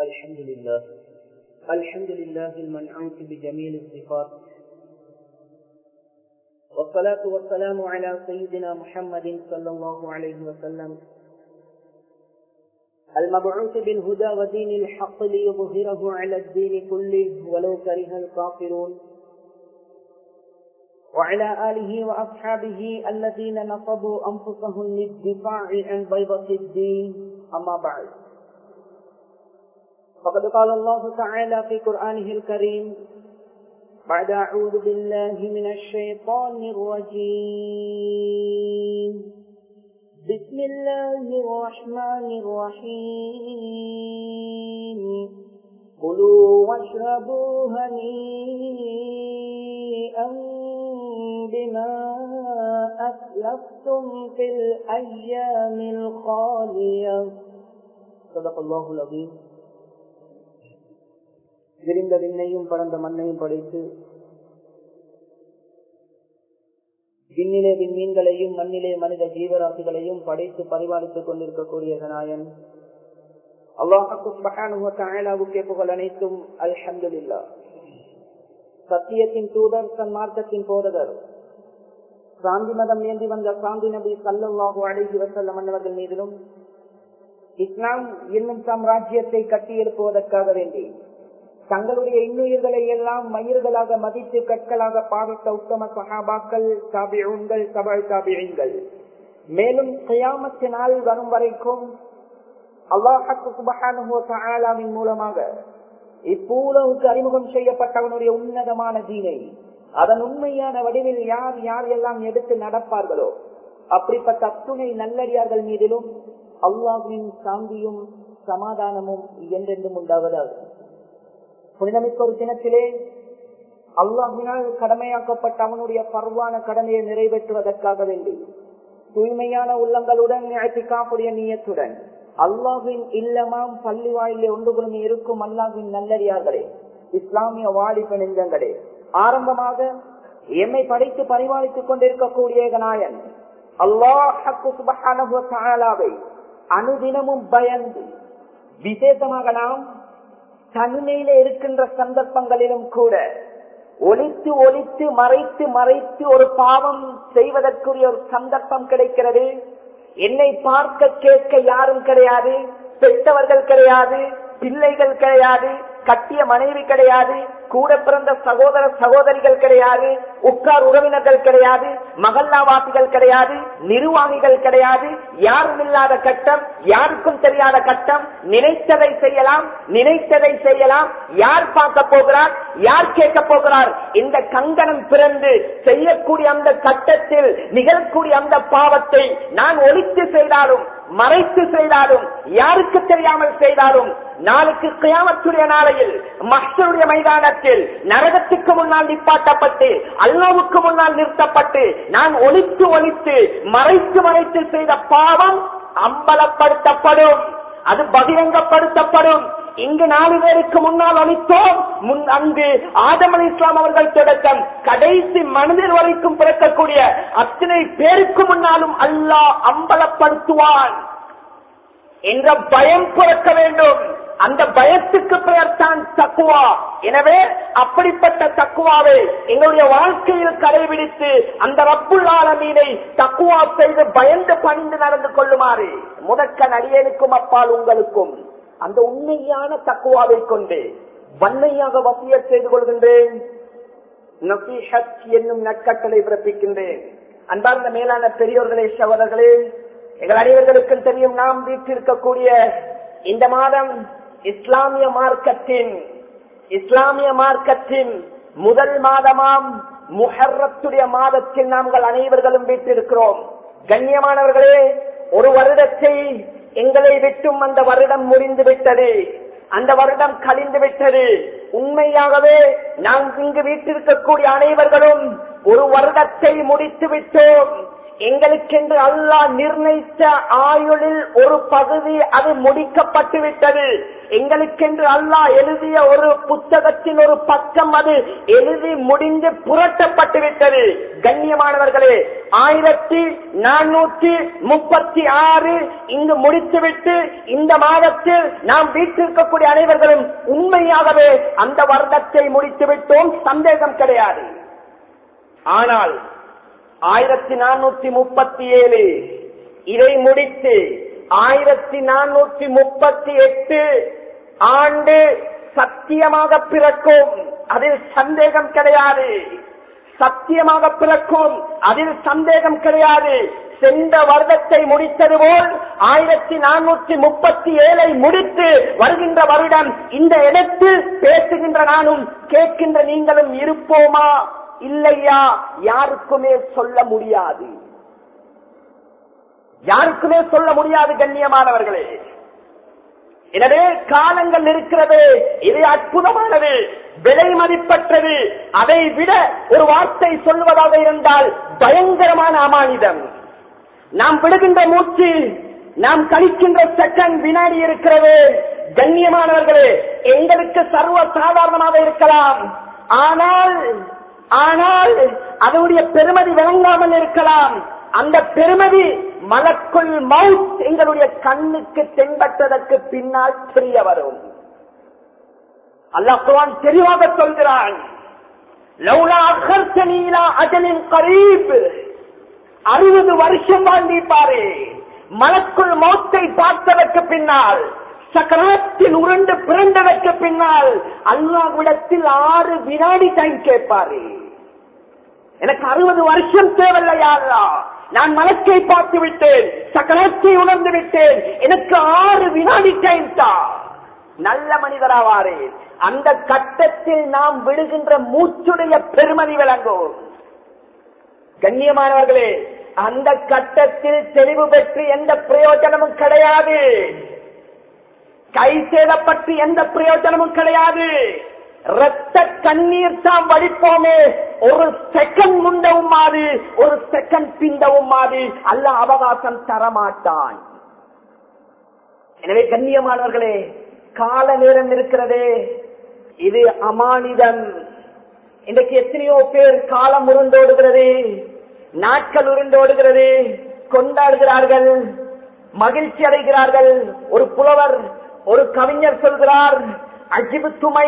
الحمد لله الحمد لله المنعوت بجميل الصفات والصلاة والسلام على سيدنا محمد صلى الله عليه وسلم المبعوث بالهدى ودين الحق ليظهره على الدين كله ولو كره الكافرون وعلى آله وأصحابه الذين نصبوا أنفسهم للدفاع عن بيضة الدين أما بعد فقد قال الله تعالى في قرآنه الكريم بعد أعوذ بالله من الشيطان الرجيم بسم الله الرحمن الرحيم كلوا واشربوا هنيئا بما أسلفتم في الأيام الخالية صدق الله العظيم விரிந்த விண்ணையும் பறந்த மண்ணையும் படைத்து விண்ணிலே விண்மீன்களையும் மண்ணிலே மனித ஜீவராசிகளையும் படைத்து பரிபாலித்துக் கொண்டிருக்கக்கூடிய நாயன் அல்லாஹுக்கே புகழ் அனைத்தும் அல்ஹம்துல்லா சத்தியத்தின் தூதர் சன்மார்க்கத்தின் போதகர் சாந்தி மதம் ஏந்தி வந்த சாந்தி நபி சல்லாஹு அழகி வசல்லம் மன்னவர்கள் மீதிலும் இஸ்லாம் என்னும் சாம்ராஜ்யத்தை கட்டி எழுப்புவதற்காக வேண்டி தங்களுடைய இன்னுயிர்களை எல்லாம் மயிர்களாக மதித்து கற்களாக பாவித்த உத்தம சகாபாக்கள் தாபியங்கள் சபல் தாபியங்கள் மேலும் கயாமத்தினால் வரும் வரைக்கும் அல்லாஹு சுபஹானுவின் மூலமாக இப்பூலவுக்கு அறிமுகம் செய்யப்பட்டவனுடைய உன்னதமான தீனை அதன் உண்மையான வடிவில் யார் யார் எல்லாம் எடுத்து நடப்பார்களோ அப்படிப்பட்ட அத்துணை நல்லடியார்கள் மீதிலும் அல்லாஹின் சாந்தியும் சமாதானமும் என்றென்றும் உண்டாவதாகும் புனிதமிக்க ஒரு தினத்திலே அல்லாஹினால் கடமையாக்கப்பட்ட அவனுடைய பர்வான கடமையை நிறைவேற்றுவதற்காக வேண்டி தூய்மையான உள்ளங்களுடன் காப்புடைய நீயத்துடன் அல்லாஹின் இல்லமாம் பள்ளி வாயிலே ஒன்று குழுமி இருக்கும் அல்லாஹின் நல்லடியார்களே இஸ்லாமிய வாலிப நெஞ்சங்களே ஆரம்பமாக எம்மை படைத்து பரிமாளித்துக் கொண்டிருக்கக்கூடிய நாயன் அல்லாஹாவை அனுதினமும் பயந்து விசேஷமாக நாம் தனிமையில இருக்கின்ற சந்தர்ப்பங்களிலும் கூட ஒழித்து ஒழித்து மறைத்து மறைத்து ஒரு பாவம் செய்வதற்குரிய ஒரு சந்தர்ப்பம் கிடைக்கிறது என்னை பார்க்க கேட்க யாரும் கிடையாது பெற்றவர்கள் கிடையாது பிள்ளைகள் கிடையாது கட்டிய மனைவி கிடையாது கூட பிறந்த சகோதர சகோதரிகள் கிடையாது உற்றார் உறவினர்கள் கிடையாது மகல்லாவாசிகள் கிடையாது நிர்வாகிகள் கிடையாது யாரும் இல்லாத கட்டம் யாருக்கும் தெரியாத கட்டம் நினைத்ததை செய்யலாம் நினைத்ததை செய்யலாம் யார் பார்க்க போகிறார் யார் கேட்க போகிறார் இந்த கங்கணம் பிறந்து செய்யக்கூடிய அந்த கட்டத்தில் நிகழக்கூடிய அந்த பாவத்தை நான் ஒழித்து செய்தாலும் மறைத்து செய்தாலும் யாருக்கு தெரியாமல் செய்தாலும் நாளுக்கு கியாமத்துடைய நாளையில் மஸ்டருடைய மைதானத்தில் நரகத்துக்கு முன்னால் நிப்பாட்டப்பட்டு அல்லாவுக்கு முன்னால் நிறுத்தப்பட்டு நான் ஒழித்து ஒழித்து மறைத்து மறைத்து செய்த பாவம் அம்பலப்படுத்தப்படும் அது பகிரங்கப்படுத்தப்படும் இங்கு நாலு பேருக்கு முன்னால் அளித்தோம் முன் அங்கு ஆதம் அலி இஸ்லாம் அவர்கள் தொடக்கம் கடைசி மனிதர் வரைக்கும் பிறக்கக்கூடிய அத்தனை பேருக்கு முன்னாலும் அல்லாஹ் அம்பலப்படுத்துவான் என்ற பயம் பிறக்க வேண்டும் அந்த பயத்துக்கு பெயர் தான் தக்குவா எனவே அப்படிப்பட்ட தக்குவாவை எங்களுடைய வாழ்க்கையில் கடைபிடித்து அந்த ரப்புல் ஆலமீனை தக்குவா செய்து பயந்து பணிந்து நடந்து கொள்ளுமாறு முதற்க நடிகனுக்கும் அப்பால் உங்களுக்கும் அந்த உண்மையான தக்குவாவை கொண்டு வன்மையாக வசிய செய்து கொள்கின்றேன் என்னும் நற்கட்டளை பிறப்பிக்கின்றேன் அன்பார்ந்த மேலான பெரியோர்களே சகோதரர்களே எங்கள் அனைவர்களுக்கும் தெரியும் நாம் வீட்டிருக்கக்கூடிய இந்த மாதம் இஸ்லாமிய மார்க்கத்தின் இஸ்லாமிய மார்க்கத்தின் முதல் மாதமாம் முஹர்ரத்துடைய மாதத்தில் நாங்கள் அனைவர்களும் வீட்டிருக்கிறோம் கண்ணியமானவர்களே ஒரு வருடத்தை எங்களை விட்டும் அந்த வருடம் முடிந்து விட்டது அந்த வருடம் கழிந்து விட்டது உண்மையாகவே நாம் இங்கு வீட்டிருக்கக்கூடிய அனைவர்களும் ஒரு வருடத்தை முடித்து விட்டோம் எங்களுக்கென்று அல்லாஹ் நிர்ணயித்த ஆயுளில் ஒரு பகுதி அது முடிக்கப்பட்டு விட்டது எங்களுக்கென்று அல்லாஹ் எழுதிய ஒரு புத்தகத்தின் ஒரு பக்கம் அது எழுதி முடிந்து புரட்டப்பட்டு விட்டது கண்ணியமானவர்களே ஆயிரத்தி நானூற்றி முப்பத்தி ஆறு இங்கு முடித்துவிட்டு இந்த மாதத்தில் நாம் வீட்டிருக்கக்கூடிய அனைவர்களும் உண்மையாகவே அந்த வருடத்தை முடித்து விட்டோம் சந்தேகம் கிடையாது ஆனால் ஆயிரத்தி நானூற்றி முப்பத்தி ஏழு இதை முடித்து ஆயிரத்தி நானூற்றி முப்பத்தி எட்டு ஆண்டு சத்தியமாக பிறக்கும் அதில் சந்தேகம் கிடையாது சத்தியமாக பிறக்கும் அதில் சந்தேகம் கிடையாது சென்ற வருடத்தை முடித்தது போல் ஆயிரத்தி நானூற்றி முப்பத்தி ஏழை முடித்து வருகின்ற வருடம் இந்த இடத்தில் பேசுகின்ற நானும் கேட்கின்ற நீங்களும் இருப்போமா இல்லையா யாருக்குமே சொல்ல முடியாது யாருக்குமே சொல்ல முடியாது கண்ணியமானவர்களே எனவே காலங்கள் இருக்கிறது இது அற்புதமானது விலை மதிப்பற்றது அதை விட ஒரு வார்த்தை சொல்வதாக இருந்தால் பயங்கரமான அமானிதம் நாம் விடுகின்ற மூச்சு நாம் கழிக்கின்ற செகண்ட் வினாடி இருக்கிறது கண்ணியமானவர்களே எங்களுக்கு சர்வ சாதாரணமாக இருக்கலாம் ஆனால் ஆனால் அதனுடைய பெருமதி விளங்காமல் இருக்கலாம் அந்த பெருமதி மலக்குள் மவுத் எங்களுடைய கண்ணுக்கு தென்பட்டதற்கு பின்னால் தெரிய வரும் அல்லாஹ் குர்ஆன் தெளிவாக சொல்கிறான் லௌலா அகர்த்தனி இலா அஜலின் கரீப் அறுபது வருஷம் வாழ்ந்திருப்பாரு மலக்குள் மௌத்தை பார்த்ததற்கு பின்னால் சக்கரத்தில் உருண்டு பிறந்ததற்கு பின்னால் அல்லாவிடத்தில் ஆறு வினாடி டைம் கேட்பாரு எனக்கு அறுபது வருஷம் தேவையில்லையா நான் மலக்கை பார்த்து விட்டேன் சக்கரத்தை உணர்ந்து விட்டேன் எனக்கு ஆறு வினாடி டைம் தான் நல்ல மனிதராவாரே அந்த கட்டத்தில் நாம் விடுகின்ற மூச்சுடைய பெருமதி விளங்கும் கண்ணியமானவர்களே அந்த கட்டத்தில் தெளிவு பெற்று எந்த பிரயோஜனமும் கிடையாது கை சேதப்பட்டு எந்த பிரயோஜனமும் கிடையாது ரத்த கண்ணீர் தான் வடிப்போமே ஒரு செகண்ட் முண்டவும் மாது ஒரு செகண்ட் பிந்தவும் மாது அல்ல அவகாசம் தரமாட்டான் எனவே கண்ணியமானவர்களே கால நேரம் இருக்கிறதே இது அமானிதம் இன்றைக்கு எத்தனையோ பேர் காலம் உருண்டோடுகிறது நாட்கள் உருண்டோடுகிறது கொண்டாடுகிறார்கள் மகிழ்ச்சி அடைகிறார்கள் ஒரு புலவர் ஒரு கவிஞர் சொல்கிறார் அஜிப் துமை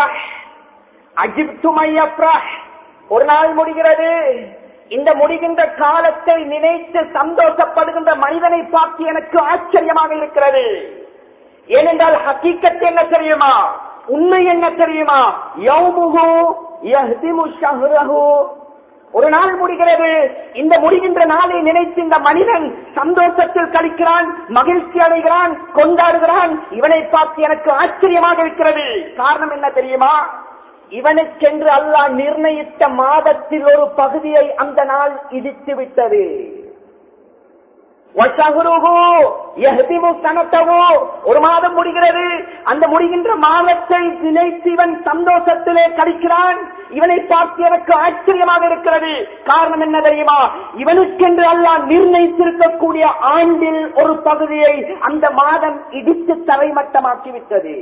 அஜிப் துமை ஒரு நாள் முடிகிறது இந்த முடிகின்ற காலத்தை நினைத்து சந்தோஷப்படுகின்ற மனிதனை பார்த்து எனக்கு ஆச்சரியமாக இருக்கிறது ஏனென்றால் ஹக்கீக்கத்து என்ன தெரியுமா உண்மை என்ன தெரியுமா யௌமுஹு யஹ்திமு ஷஹ்ரஹு ஒரு நாள் முடிகிறது இந்த முடிகின்ற நாளை நினைத்து இந்த மனிதன் சந்தோஷத்தில் கழிக்கிறான் மகிழ்ச்சி அடைகிறான் கொண்டாடுகிறான் இவனை பார்த்து எனக்கு ஆச்சரியமாக இருக்கிறது காரணம் என்ன தெரியுமா இவனுக்கென்று அல்லாஹ் நிர்ணயித்த மாதத்தில் ஒரு பகுதியை அந்த நாள் இடித்து விட்டது ஒரு மாதம் முடிகிறது அந்த முடிகின்ற மாதத்தை நினைத்து இவன் சந்தோஷத்திலே கழிக்கிறான் இவனை பார்த்து எனக்கு ஆச்சரியமாக இருக்கிறது காரணம் என்ன தெரியுமா இவனுக்கென்று அல்லாஹ் நிர்ணயித்திருக்கக்கூடிய ஆண்டில் ஒரு பகுதியை அந்த மாதம் இடித்து தரைமட்டமாக்கிவிட்டது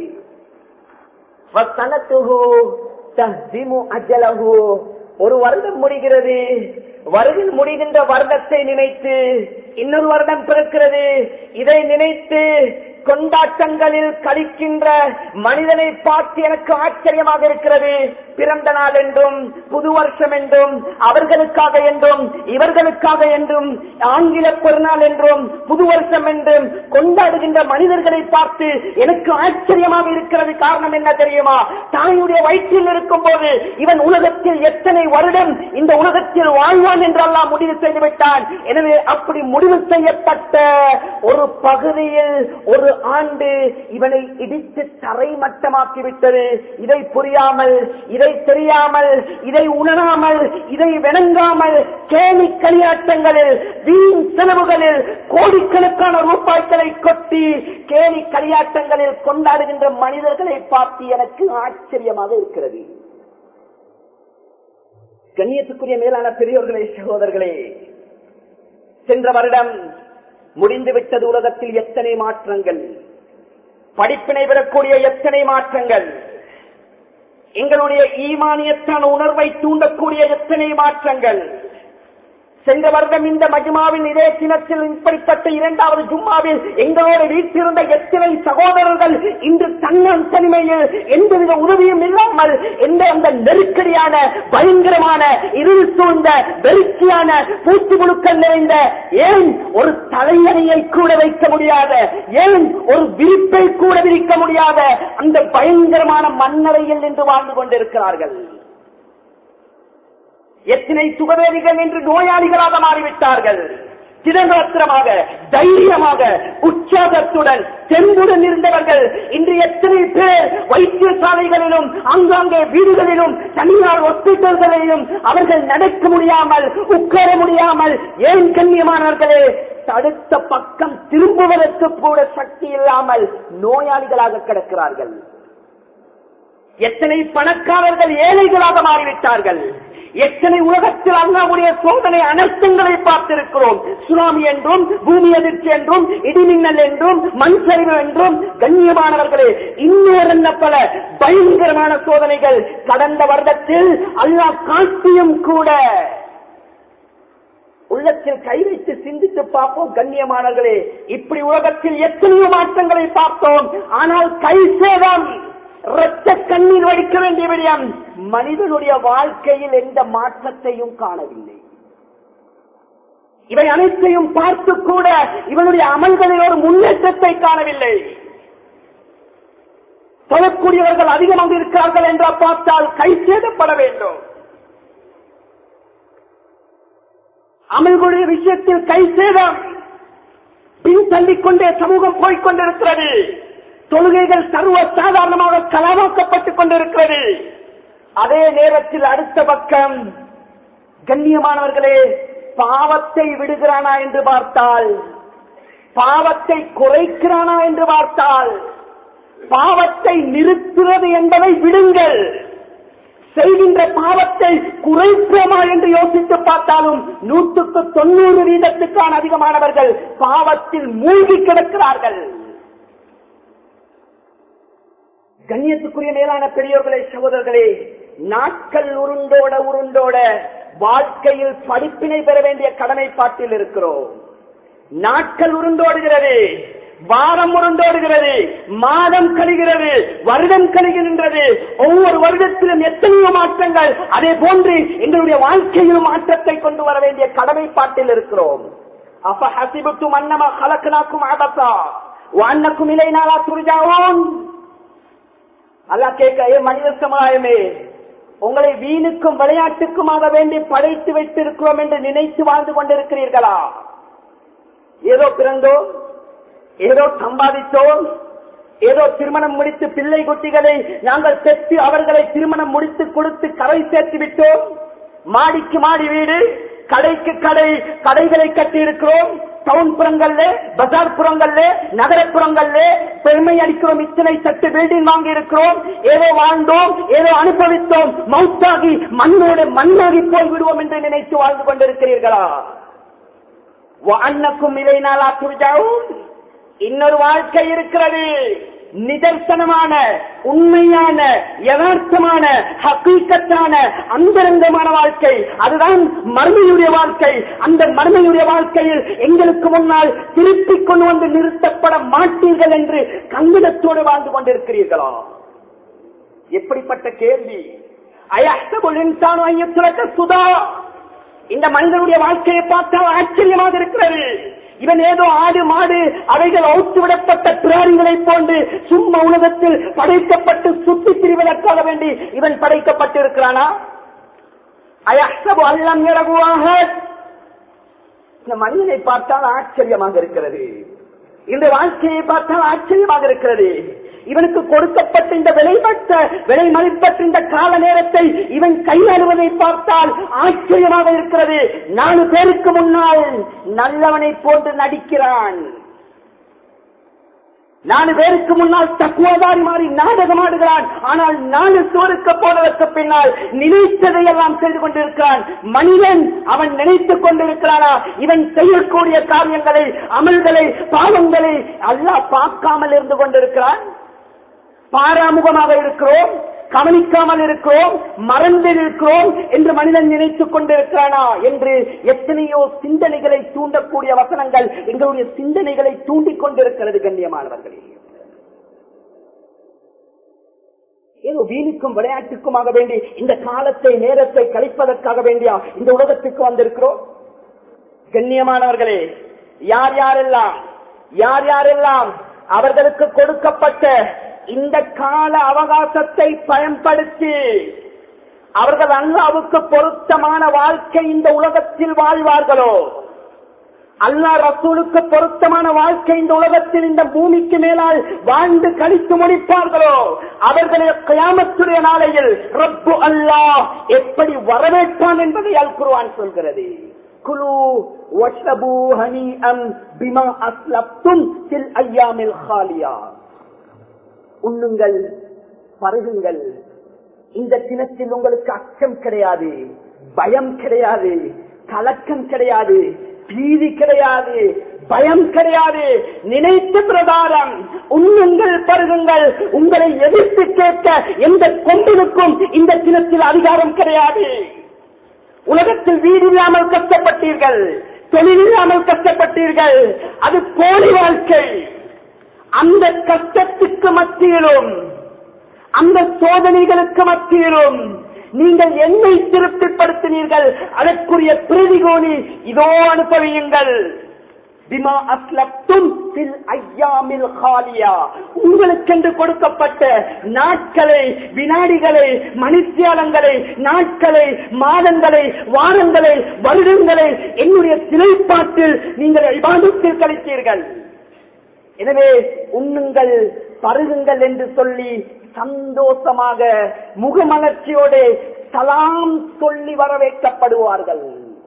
ஒரு வருடம் முடிகிறது வருகில் முடிகின்ற வருடத்தை நினைத்து இன்னொரு வருடம் பிறக்கிறது இதை நினைத்து கொண்டாட்டங்களில் கழிக்கின்ற மனிதனை பார்த்து எனக்கு ஆச்சரியமாக இருக்கிறது பிறந்த நாள் என்றும் புது வருஷம் என்றும் அவர்களுக்காக என்றும் இவர்களுக்காக என்றும் ஆங்கில பெருநாள் என்றும் புது வருஷம் என்றும் கொண்டாடுகின்ற மனிதர்களை பார்த்து எனக்கு ஆச்சரியமாக இருக்கிறது காரணம் என்ன தெரியுமா தாயுடைய வயிற்றில் இருக்கும் போது இவன் உலகத்தில் எத்தனை வருடம் இந்த உலகத்தில் வாழ்வான் என்றெல்லாம் முடிவு செய்து விட்டான் எனவே அப்படி முடிவு செய்யப்பட்ட ஒரு பகுதியில் ஒரு ஆண்டு இவனை இடித்து தரைமட்டமாக்கி விட்டது இதை புரியாமல் இதை தெரியாமல் இதை உணராமல் இதை விளங்காமல் கேலி களியாட்டங்களில் வீண் செலவுகளில் கோடிக்கணக்கான ரூபாய்களை கொட்டி கேலி களியாட்டங்களில் கொண்டாடுகின்ற மனிதர்களை பார்த்து எனக்கு ஆச்சரியமாக இருக்கிறது கண்ணியத்துக்குரிய மேலான பெரியோர்களே சகோதரர்களே சென்ற வருடம் முடிந்துவிட்டது உலகத்தில் எத்தனை மாற்றங்கள் படிப்பினை பெறக்கூடிய எத்தனை மாற்றங்கள் எங்களுடைய ஈமானியத்தான உணர்வை தூண்டக்கூடிய எத்தனை மாற்றங்கள் சென்ற வருடம் இந்த மஜ்மாவின் இதே தினத்தில் இப்படிப்பட்ட இரண்டாவது ஜும்மாவில் எங்களோட வீட்டிருந்த எத்தனை சகோதரர்கள் இன்று தன்னன் தனிமையில் எந்தவித உதவியும் இல்லாமல் எந்த அந்த நெருக்கடியான பயங்கரமான இருள் சூழ்ந்த வெறுக்கியான பூச்சி முழுக்கள் நிறைந்த ஏன் ஒரு தலையணையை கூட வைக்க முடியாத ஏன் ஒரு விரிப்பை கூட விரிக்க முடியாத அந்த பயங்கரமான மண்ணறையில் நின்று வாழ்ந்து கொண்டிருக்கிறார்கள் எத்தனை சுகவேதிகள் என்று நோயாளிகளாக மாறிவிட்டார்கள் திடகாத்திரமாக தைரியமாக உற்சாகத்துடன் தெம்புடன் இருந்தவர்கள் இன்று எத்தனை பேர் வைத்தியசாலைகளிலும் ஆங்காங்கே வீடுகளிலும் தனியார் ஹாஸ்பிட்டல்களிலும் அவர்கள் நடக்க முடியாமல் உட்கார முடியாமல் ஏன் கண்ணியமானவர்களே தடுத்த பக்கம் திரும்புவதற்கு கூட சக்தி இல்லாமல் நோயாளிகளாக கிடக்கிறார்கள் எத்தனை பணக்காரர்கள் ஏழைகளாக மாறிவிட்டார்கள் எத்தனை உலகத்தில் அல்லாவுடைய சோதனை அனர்த்தங்களை பார்த்திருக்கிறோம் சுனாமி என்றும் பூமி அதிர்ச்சி என்றும் இடிமின்னல் என்றும் மண் சரிவு என்றும் கண்ணியமானவர்களே இன்னொரு என்ன பல பயங்கரமான சோதனைகள் கடந்த வருடத்தில் அல்லாஹ் காட்டியும் கூட உள்ளத்தில் கை வைத்து சிந்தித்து பார்ப்போம் கண்ணியமானவர்களே இப்படி உலகத்தில் எத்தனையோ மாற்றங்களை பார்த்தோம் ஆனால் கை சேதம் இரத்த கண்ணீர் வடிக்க வேண்டிய விடயம் மனிதனுடைய வாழ்க்கையில் எந்த மாற்றத்தையும் காணவில்லை இவை அனைத்தையும் பார்த்து கூட இவனுடைய அமல்களில் ஒரு முன்னேற்றத்தை காணவில்லை சொல்லக்கூடியவர்கள் அதிகமாக இருக்கிறார்கள் என்று பார்த்தால் கை சேதப்பட வேண்டும் அமல்களுடைய விஷயத்தில் கை சேதம் பின் தள்ளிக்கொண்டே சமூகம் போய்கொண்டிருக்கிறது தொழுகைகள் சர்வ சாதாரணமாக கலாமாக்கப்பட்டுக் கொண்டிருக்கிறது அதே நேரத்தில் அடுத்த பக்கம் கண்ணியமானவர்களே பாவத்தை விடுகிறானா என்று பார்த்தால் பாவத்தை குறைக்கிறானா என்று பார்த்தால் பாவத்தை நிறுத்துவது என்பதை விடுங்கள் செய்கின்ற பாவத்தை குறைப்போமா என்று யோசித்து பார்த்தாலும் நூற்றுக்கு தொண்ணூறு வீதத்துக்கான அதிகமானவர்கள் பாவத்தில் மூழ்கி கிடக்கிறார்கள் கண்ணியத்துக்குரிய மேலான பெரியோர்களே சகோதரர்களே நாட்கள் உருண்டோட உருண்டோட வாழ்க்கையில் படிப்பினை பெற வேண்டிய கடமைப்பாட்டில் இருக்கிறோம் நாட்கள் உருண்டோடுகிறது வாரம் உருண்டோடுகிறது மாதம் கழிகிறது வருடம் கழிகின்றது ஒவ்வொரு வருடத்திலும் எத்தனையோ மாற்றங்கள் அதே போன்று எங்களுடைய வாழ்க்கையில் மாற்றத்தை கொண்டு வர வேண்டிய கடமைப்பாட்டில் இருக்கிறோம் அப்ப ஹசிபுத்தும் அன்னமா கலக்கனாக்கும் ஆபத்தா வான்னக்கும் இலை நாளா துரிஜாவோன் அல்லா கேட்க ஏ மனித சமுதாயமே உங்களை வீணுக்கும் விளையாட்டுக்குமாக வேண்டி படைத்து வைத்திருக்கிறோம் என்று நினைத்து வாழ்ந்து கொண்டிருக்கிறீர்களா ஏதோ பிறந்தோம் ஏதோ சம்பாதித்தோம் ஏதோ திருமணம் முடித்து பிள்ளை குட்டிகளை நாங்கள் பெற்று அவர்களை திருமணம் முடித்து கொடுத்து கரை சேர்த்து விட்டோம் மாடிக்கு மாடி வீடு கடைக்கு கடை கடைகளை கட்டி இருக்கிறோம் டவுன் புறங்கள்ல பஜார் புறங்கள்ல நகரப்புறங்கள்ல பெருமை அளிக்கிறோம் இத்தனை சட்டு பில்டிங் வாங்கி இருக்கிறோம் ஏதோ வாழ்ந்தோம் ஏதோ அனுபவித்தோம் மவுத்தாகி மண்ணோடு மண்ணாகி போய் விடுவோம் என்று நினைத்து வாழ்ந்து கொண்டிருக்கிறீர்களா அன்னக்கும் இதை நாளா துரிஜாவும் இன்னொரு வாழ்க்கை இருக்கிறது நிதர்சனமான உண்மையான யதார்த்தமான ஹக்கீக்கத்தான அந்தரங்கமான வாழ்க்கை அதுதான் மர்மையுடைய வாழ்க்கை அந்த மர்மையுடைய வாழ்க்கையில் எங்களுக்கு முன்னால் திருப்பிக் கொண்டு வந்து நிறுத்தப்பட மாட்டீர்கள் என்று கங்கிடத்தோடு வாழ்ந்து கொண்டிருக்கிறீர்களா எப்படிப்பட்ட கேள்வி அயஸ்தபுல் இன்சானு ஐயத்துலக்க சுதா இந்த மனிதனுடைய வாழ்க்கையை பார்த்தால் ஆச்சரியமாக இருக்கிறது இவன் ஏதோ ஆடு மாடு அவைகள் அவுத்து விடப்பட்ட பிராணிகளை போன்று சும்மா உலகத்தில் படைக்கப்பட்டு சுத்தி திரிவதற்காக வேண்டி இவன் படைக்கப்பட்டிருக்கிறானா அயசபு அல்லம் இறகுவாக இந்த மனிதனை பார்த்தால் ஆச்சரியமாக இருக்கிறது இந்த வாழ்க்கையை பார்த்தால் ஆச்சரியமாக இருக்கிறது இவனுக்கு கொடுக்கப்பட்ட இந்த விலைப்பட்ட விலை மதிப்பற்ற இந்த கால நேரத்தை இவன் கையாளுவதை பார்த்தால் ஆச்சரியமாக இருக்கிறது நாலு பேருக்கு முன்னால் நல்லவனை போன்று நடிக்கிறான் நாலு பேருக்கு முன்னால் தக்குவதாரி மாறி நாடகம் ஆடுகிறான் ஆனால் நாலு சுவருக்கு போனதற்கு பின்னால் நினைத்ததை எல்லாம் செய்து கொண்டிருக்கிறான் மனிதன் அவன் நினைத்துக் கொண்டிருக்கிறானா இவன் செய்யக்கூடிய காரியங்களை அமல்களை பாவங்களை அல்லாஹ் பார்க்காமல் இருந்து கொண்டிருக்கிறான் பாராமுகமாக இருக்கிறோம் கவனிக்காமல் இருக்கிறோம் மறந்து இருக்கிறோம் என்று மனிதன் நினைத்துக் கொண்டிருக்கிறானா என்று எத்தனையோ சிந்தனைகளை தூண்டக்கூடிய வசனங்கள் எங்களுடைய சிந்தனைகளை தூண்டிக் கொண்டிருக்கிறது கண்ணியமானவர்களே ஏதோ வீணுக்கும் விளையாட்டுக்குமாக வேண்டி இந்த காலத்தை நேரத்தை கழிப்பதற்காக வேண்டியா இந்த உலகத்துக்கு வந்திருக்கிறோம் கண்ணியமானவர்களே யார் யாரெல்லாம் யார் யாரெல்லாம் அவர்களுக்கு கொடுக்கப்பட்ட இந்த கால அவகாசத்தை பயன்படுத்தி அவர்கள் அல்லாவுக்கு பொருத்தமான வாழ்க்கை இந்த உலகத்தில் வாழ்வார்களோ அல்லாஹ் ரசூலுக்கு பொருத்தமான வாழ்க்கை இந்த உலகத்தில் இந்த பூமிக்கு மேலால் வாழ்ந்து கழித்து முடிப்பார்களோ அவர்களை கயாமத்துடைய நாளையில் ரப்பு அல்லாஹ் எப்படி வரவேற்பான் என்பதை அல் குருவான் சொல்கிறது குலு வஷ்ரபு ஹனீஅம் பிமா அஸ்லப்தும் தில் ஐயாமில் ஹாலியா உண்ணுங்கள் பருகுங்கள் இந்த தினத்தில் உங்களுக்கு அச்சம் கிடையாது பயம் கிடையாது கலக்கம் கிடையாது பீதி கிடையாது பயம் கிடையாது நினைத்த பிரகாரம் உண்ணுங்கள் பருகுங்கள் உங்களை எதிர்த்து கேட்க எந்த கொண்டிருக்கும் இந்த தினத்தில் அதிகாரம் கிடையாது உலகத்தில் வீடு இல்லாமல் கஷ்டப்பட்டீர்கள் தொழில் இல்லாமல் கஷ்டப்பட்டீர்கள் அது போலி வாழ்க்கை அந்த கஷ்டத்துக்கு மத்தியிலும் அந்த சோதனைகளுக்கு மத்தியிலும் நீங்கள் என்னை திருப்திப்படுத்தினீர்கள் அதற்குரிய பிரதிகோணி இதோ அனுபவியுங்கள் பிமா அஸ்லப்தும் பில் ஐயாமில் ஹாலியா உங்களுக்கென்று கொடுக்கப்பட்ட நாட்களை வினாடிகளை மணித்தியாலங்களை நாட்களை மாதங்களை வாரங்களை வருடங்களை என்னுடைய சிலைப்பாட்டில் நீங்கள் விவாதத்தில் கழித்தீர்கள் எனவே உண்ணுங்கள் பருகுங்கள் என்று சொல்லி சந்தோஷமாக முகமலர்ச்சியோடு சலாம் சொல்லி வரவேற்கப்படுவார்கள்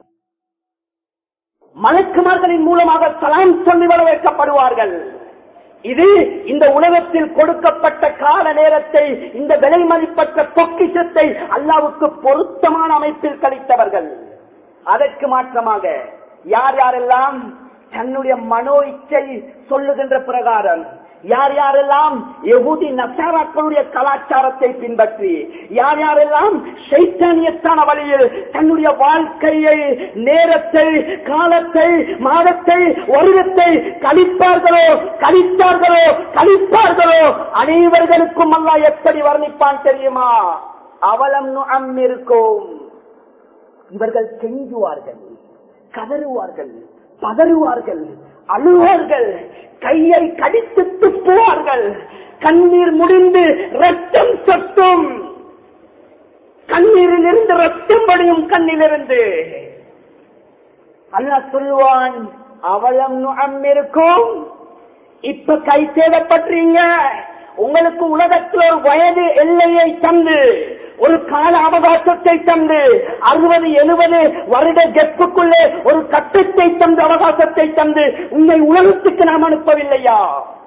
மலக்குமார்களின் மூலமாக சலாம் சொல்லி வரவேற்கப்படுவார்கள் இது இந்த உலகத்தில் கொடுக்கப்பட்ட கால நேரத்தை இந்த விலை மதிப்பற்ற பொக்கிஷத்தை அல்லாவுக்கு பொருத்தமான அமைப்பில் கழித்தவர்கள் அதற்கு மாற்றமாக யார் யாரெல்லாம் தன்னுடைய மனோ இச்சை சொல்லுகின்ற பிரகாரம் யார் யாரெல்லாம் எகுதி நசாராக்களுடைய கலாச்சாரத்தை பின்பற்றி யார் யாரெல்லாம் சைத்தானியத்தான வழியில் தன்னுடைய வாழ்க்கையை நேரத்தை காலத்தை மாதத்தை வருடத்தை கழிப்பார்களோ கழித்தார்களோ கழிப்பார்களோ அனைவர்களுக்கும் அல்லா எப்படி வர்ணிப்பான் தெரியுமா அவலம் அம்மிருக்கும் இவர்கள் கெஞ்சுவார்கள் கதறுவார்கள் பதறுவார்கள் அழுவார்கள் கையை கடித்து துப்புவார்கள் கண்ணீர் முடிந்து ரத்தம் சொட்டும் கண்ணீரில் இருந்து ரத்தம் படியும் கண்ணிலிருந்து அல்ல சொல்லுவான் அவளம் அம்மிருக்கும் இப்ப கை தேடப்பட்டீங்க உங்களுக்கு உலகத்தில் ஒரு வயது எல்லையை தந்து ஒரு கால அவகாசத்தை தந்து அறுபது எழுபது வருட கெப்புக்குள்ளே ஒரு கட்டத்தை தந்து அவகாசத்தை தந்து உண்மை உலகத்துக்கு நாம் அனுப்பவில்லையா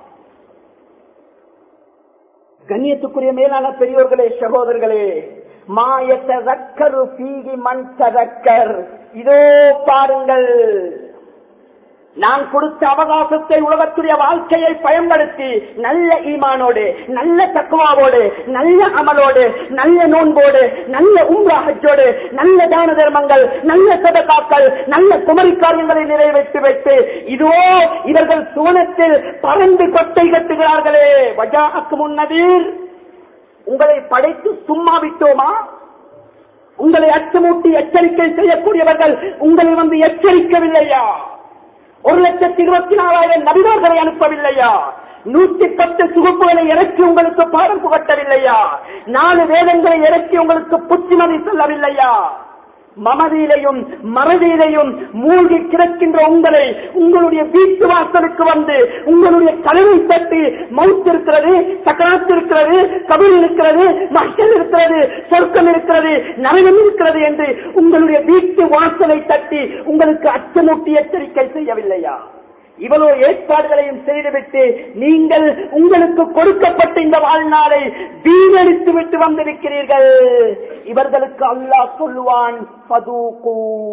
கண்ணியத்துக்குரிய மேலான பெரியோர்களே சகோதரர்களே மாயத்தக்கரு பீகி மண் சதக்கர் இதோ பாருங்கள் நான் கொடுத்த அவகாசத்தை உலகத்துடைய வாழ்க்கையை பயன்படுத்தி நல்ல ஈமானோடு நல்ல தக்குவாவோடு நல்ல அமலோடு நல்ல நோன்போடு நல்ல உம்ராஹோடு நல்ல தான தர்மங்கள் நல்ல சதகாக்கள் நல்ல குமரி காரியங்களை நிறைவேற்றி வைத்து இதோ இவர்கள் சூனத்தில் பறந்து கொட்டை கட்டுகிறார்களே வஜாக்கு முன்னதீர் உங்களை படைத்து சும்மா விட்டோமா உங்களை அச்சமூட்டி எச்சரிக்கை செய்யக்கூடியவர்கள் உங்களை வந்து எச்சரிக்கவில்லையா ஒரு லட்சத்தி இருபத்தி நாலாயிரம் நபிமார்களை அனுப்பவில்லையா நூத்தி பத்து சுகுப்புகளை இறக்கி உங்களுக்கு பாடம் புகட்டவில்லையா நாலு வேதங்களை இறக்கி உங்களுக்கு புத்திமதி சொல்லவில்லையா மமதியிலையும் மறதியிலையும் மூழ்கி கிடக்கின்ற உங்களை உங்களுடைய வீட்டு வாசலுக்கு வந்து உங்களுடைய கதவை தட்டி மவுத் இருக்கிறது சக்கராத்து இருக்கிறது கபில் இருக்கிறது மஷல் இருக்கிறது சொர்க்கம் இருக்கிறது நரகம் இருக்கிறது என்று உங்களுடைய வீட்டு வாசலை தட்டி உங்களுக்கு அச்சமூட்டி எச்சரிக்கை செய்யவில்லையா இவ்வளவு ஏற்பாடுகளையும் செய்துவிட்டு நீங்கள் உங்களுக்கு கொடுக்கப்பட்ட இந்த வாழ்நாளை வீணடித்து விட்டு வந்திருக்கிறீர்கள் இவர்களுக்கு அல்லாஹ் சொல்லுவான் பதூகு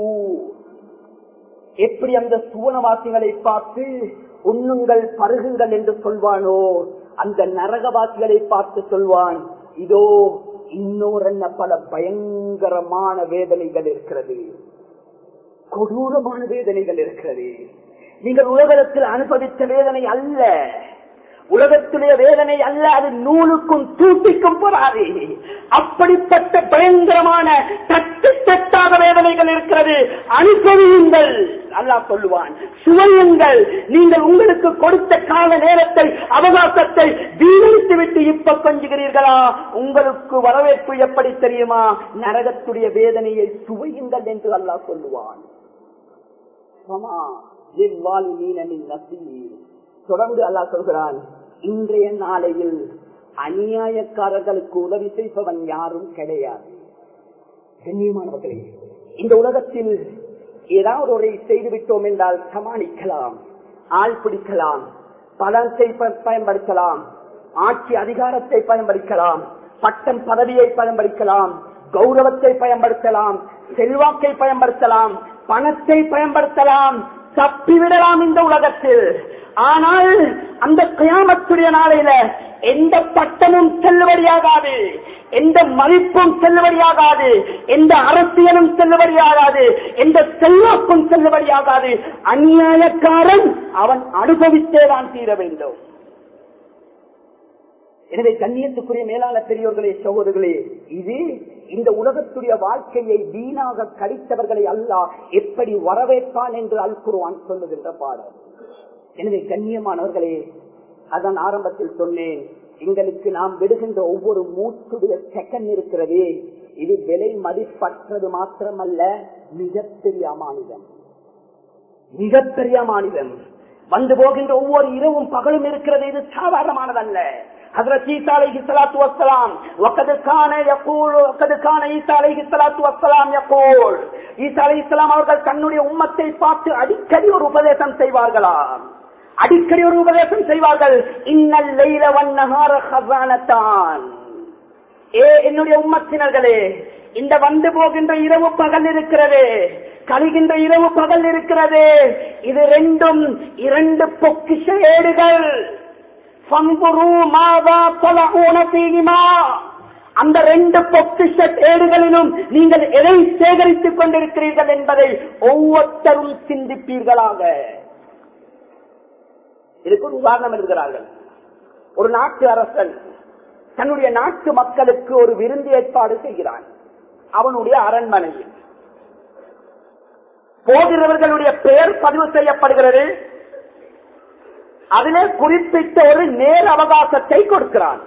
எப்படி அந்த சுவனவாசிகளை பார்த்து உண்ணுங்கள் பருகுங்கள் என்று சொல்வானோ அந்த நரகவாசிகளை பார்த்து சொல்வான் இதோ இன்னொரு பல பயங்கரமான வேதனைகள் இருக்கிறது கொடூரமான வேதனைகள் இருக்கிறது நீங்கள் உலகத்தில் அனுபவித்த வேதனை அல்ல உலகத்திலே வேதனை அல்ல அது நூலுக்கும் தூட்டிக்கும் போறாது அப்படிப்பட்ட பயங்கரமான தட்டு தட்டாத வேதனைகள் இருக்கிறது அனுபவியுங்கள் அல்லாஹ் சொல்லுவான் சுவையுங்கள் நீங்கள் உங்களுக்கு கொடுத்த கால நேரத்தை அவகாசத்தை வீணடித்து விட்டு இப்ப கொஞ்சுகிறீர்களா உங்களுக்கு வரவேற்பு எப்படி தெரியுமா நரகத்துடைய வேதனையை சுவையுங்கள் என்று அல்லாஹ் சொல்லுவான் சமா லில்வாலிமீன மின் நசீர். தொடர்ந்து அல்லாஹ் சொல்கிறான் இன்றைய நாளையில் அநியாயக்காரர்களுக்கு உதவி செய்பவன் யாரும் கிடையாது கண்ணியமானவர்களே இந்த உலகத்தில் ஏதாவது ஒரு செய்து விட்டோம் என்றால் சமாளிக்கலாம் ஆள் பிடிக்கலாம் பலத்தை ப- பயன்படுத்தலாம் ஆட்சி அதிகாரத்தை பயன்படுத்தலாம் பட்டம் பதவியை பயன்படுத்தலாம் கௌரவத்தை பயன்படுத்தலாம் செல்வாக்கை பயன்படுத்தலாம் பணத்தை பயன்படுத்தலாம் தப்பிவிடலாம் இந்த உலகத்தில் ஆனால் அந்த கியாமத்துடைய நாளையில எந்த பட்டமும் செல்லுபடியாகாது எந்த மதிப்பும் செல்லுபடியாகாது எந்த அரசியலும் செல்லுபடியாகாது எந்த செல்வாக்கும் செல்லுபடியாகாது அநியாயக்காரன் அவன் அனுபவித்தேதான் தீர வேண்டும் எனவே கண்ணியத்துக்குரிய மேலான பெரியோர்களே சகோதரர்களே இது இந்த உலகத்துடைய வாழ்க்கையை வீணாக கழித்தவர்களை அல்லாஹ் எப்படி வரவேற்பான் என்று அல் குருவான் சொல்லுகின்ற பாடல் எனவே கண்ணியமானவர்களே அதான் ஆரம்பத்தில் சொன்னேன் எங்களுக்கு நாம் விடுகின்ற ஒவ்வொரு மூச்சுடைய செகண்ட் இருக்கிறதே இது விலை மதிப்பற்றது மாத்திரமல்ல மிகப்பெரிய அமானிதம் மிகப்பெரிய மாநிலம் வந்து போகின்ற ஒவ்வொரு இரவும் பகலும் இருக்கிறது இது சாதாரணமானதல்ல ஹஜரத் ஈசா அலைஹி ஸலாத்து வஸ்ஸலாம் வகத் கான யகூல் வகத் கான ஈசா அலைஹி ஸலாத்து வஸ்ஸலாம் யகூல் ஈசா அலைஹிஸ்ஸலாம் அவர்கள் தன்னுடைய உம்மத்தை பார்த்து அடிக்கடி ஒரு உபதேசம் செய்வார்களாம் அடிக்கடி ஒரு உபதேசம் செய்வார்கள் இன்னல் லைல வன்னஹார ஹஸானத்தான் ஏ என்னுடைய உம்மத்தினர்களே இந்த வந்து போகின்ற இரவு பகல் இருக்கிறது கழிகின்ற இரவு பகல் இருக்கிறது இது ரெண்டும் இரண்டு பொக்கிஷ ஏடுகள் ஃபங்குரு மாதா தொலஊன ஃபீஹிமா. அந்த ரெண்டு பொக்கிஷ ஏடுகளிலும் நீங்கள் எதை சேகரித்துக் கொண்டிருக்கிறீர்கள் என்பதை ஒவ்வொருத்தரும் சிந்திப்பீர்களாக இதுக்கு ஒரு உதாரணம் எழுதுகிறார்கள் ஒரு நாட்டு அரசன் தன்னுடைய நாட்டு மக்களுக்கு ஒரு விருந்து ஏற்பாடு செய்கிறான் அவனுடைய அரண்மனையில் போகிறவர்களுடைய பெயர் பதிவு செய்யப்படுகிறது அதிலே குறிப்பிட்ட ஒரு நேர அவகாசத்தை கொடுக்கிறான்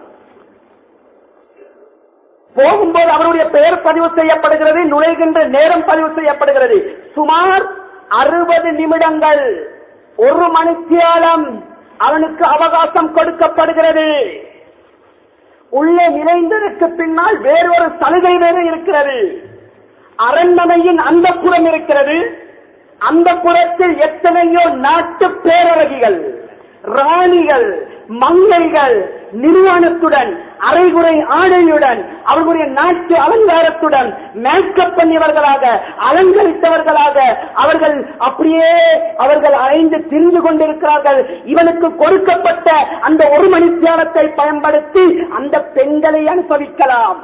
போகும்போது அவருடைய பெயர் பதிவு செய்யப்படுகிறது நுழைகின்ற நேரம் பதிவு செய்யப்படுகிறது சுமார் அறுபது நிமிடங்கள் ஒரு மணித்தியாலம் அவனுக்கு அவகாசம் கொடுக்கப்படுகிறது உள்ளே நிலைந்ததற்கு பின்னால் வேறு ஒரு சலுகை வேறு இருக்கிறது அரண்மனையின் அந்த புறம் இருக்கிறது அந்த புறத்தில் எத்தனையோ நாட்டு பேரழகிகள் ராணிகள் மங்கைகள் நிர்வாணத்துடன் அரைகுறை ஆடையுடன் அவர்களுடைய நாட்டு அலங்காரத்துடன் மேக்கப் பண்ணியவர்களாக அலங்கரித்தவர்களாக அவர்கள் அப்படியே அவர்கள் அலைந்து திரிந்து கொண்டிருக்கிறார்கள் இவனுக்கு கொடுக்கப்பட்ட அந்த ஒரு மணி தியானத்தை பயன்படுத்தி அந்த பெண்களை அனுபவிக்கலாம்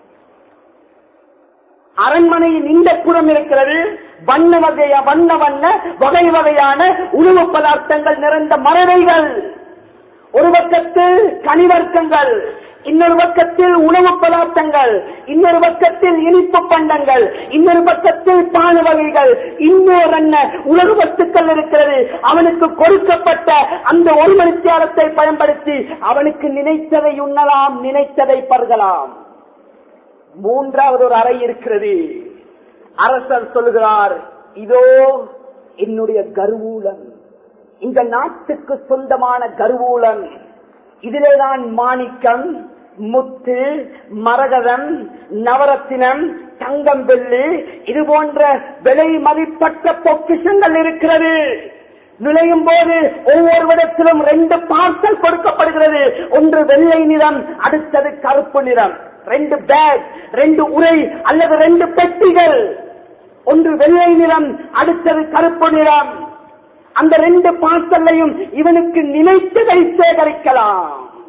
அரண்மனையின் இந்த புறம் இருக்கிறது வண்ண வகைய வண்ண வண்ண வகை வகையான உணவு பதார்த்தங்கள் நிறைந்த மரவைகள் ஒரு பக்கத்தில் கனிவர்க்கங்கள் இன்னொரு பக்கத்தில் உணவு பதார்த்தங்கள் இன்னொரு பக்கத்தில் இனிப்பு பண்டங்கள் இன்னொரு பக்கத்தில் பான வகைகள் இன்னொரு என்ன உலக வஸ்துக்கள் இருக்கிறது அவனுக்கு கொடுக்கப்பட்ட அந்த ஒரு மணித்தியாலத்தை பயன்படுத்தி அவனுக்கு நினைத்ததை உண்ணலாம் நினைத்ததை பருகலாம் மூன்றாவது ஒரு அறை இருக்கிறது அரசர் சொல்லுகிறார் இதோ என்னுடைய கருவூலம் இந்த நாட்டுக்கு சொந்தமான கருவூலம் இதிலேதான் மாணிக்கம் முத்து மரகதம் நவரத்தினம் தங்கம் வெள்ளி இது போன்ற விலை மதிப்பற்ற பொக்கிஷங்கள் இருக்கிறது நுழையும் போது ஒவ்வொருவரிடத்திலும் ரெண்டு பார்சல் கொடுக்கப்படுகிறது ஒன்று வெள்ளை நிறம் அடுத்தது கருப்பு நிறம் ரெண்டு பேக் ரெண்டு உரை அல்லது ரெண்டு பெட்டிகள் ஒன்று வெள்ளை நிறம் அடுத்தது கருப்பு நிறம் அந்த ரெண்டு பார்சல்லையும் இவனுக்கு நினைத்ததை சேகரிக்கலாம்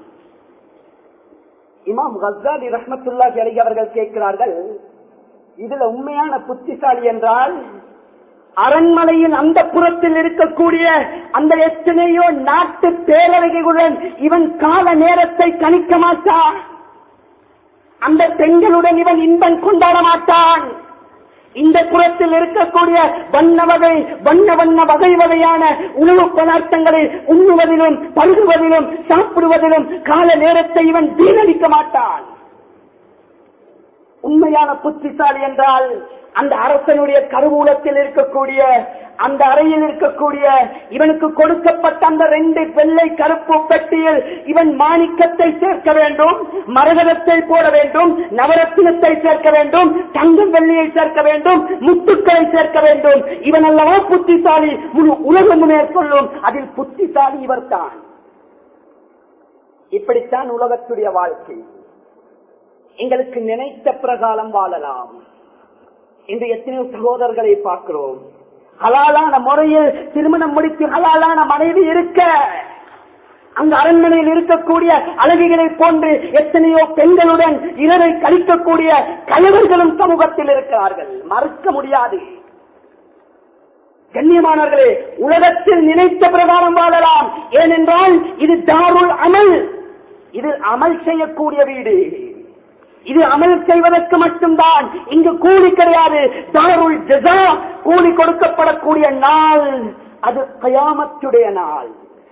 இமாம் கசாலி ரஹமத்துல்லாஹி அலி அவர்கள் கேட்கிறார்கள் இதுல உண்மையான புத்திசாலி என்றால் அரண்மனையின் அந்த புறத்தில் இருக்கக்கூடிய அந்த எத்தனையோ நாட்டு பேரவைகளுடன் இவன் கால நேரத்தை கணிக்க மாட்டான் அந்த பெண்களுடன் இவன் இன்பம் கொண்டாட மாட்டான் இந்த புறத்தில் இருக்கக்கூடிய வண்ண வகை வண்ண வண்ண வகை வகையான உணவு பதார்த்தங்களை உண்ணுவதிலும் பருகுவதிலும் சாப்பிடுவதிலும் கால நேரத்தை இவன் வீணடிக்க மாட்டான் உண்மையான புத்திசாலி என்றால் அந்த அரசனுடைய கருவூலத்தில் இருக்கக்கூடிய அந்த அறையில் இருக்கக்கூடிய இவனுக்கு கொடுக்கப்பட்ட அந்த ரெண்டு வெள்ளை கருப்பு பெட்டியில் இவன் மாணிக்கத்தை சேர்க்க வேண்டும் மரகதத்தை போட வேண்டும் நவரத்தினத்தை சேர்க்க வேண்டும் தங்கம் வெள்ளியை சேர்க்க வேண்டும் முத்துக்களை சேர்க்க வேண்டும் இவன் அல்லவா புத்திசாலி முழு உலகம் மேற்கொள்ளும் அதில் புத்திசாலி இவர்தான் இப்படித்தான் உலகத்துடைய வாழ்க்கை எங்களுக்கு நினைத்த பிரகாரம் வாழலாம் இன்று எத்தனையோ சகோதரர்களை பார்க்கிறோம் ஹலாலான முறையில் திருமணம் முடித்து ஹலாலான மனைவி இருக்க அந்த அரண்மனையில் இருக்கக்கூடிய அழகிகளை போன்று எத்தனையோ பெண்களுடன் இரவை கழிக்கக்கூடிய கணவர்களும் சமூகத்தில் இருக்கிறார்கள் மறுக்க முடியாது கண்ணியமானவர்களே உலகத்தில் நினைத்த பிரகாரம் வாழலாம் ஏனென்றால் இது தாருள் அமல் இது அமல் செய்யக்கூடிய வீடு இது அமல் செய்வதற்கு மட்டும்தான் இங்கு கூலி கிடையாது தாருள் ஜஸா கூலி கொடுக்கப்படக்கூடிய நாள் அது கயாமத்துடைய நாள்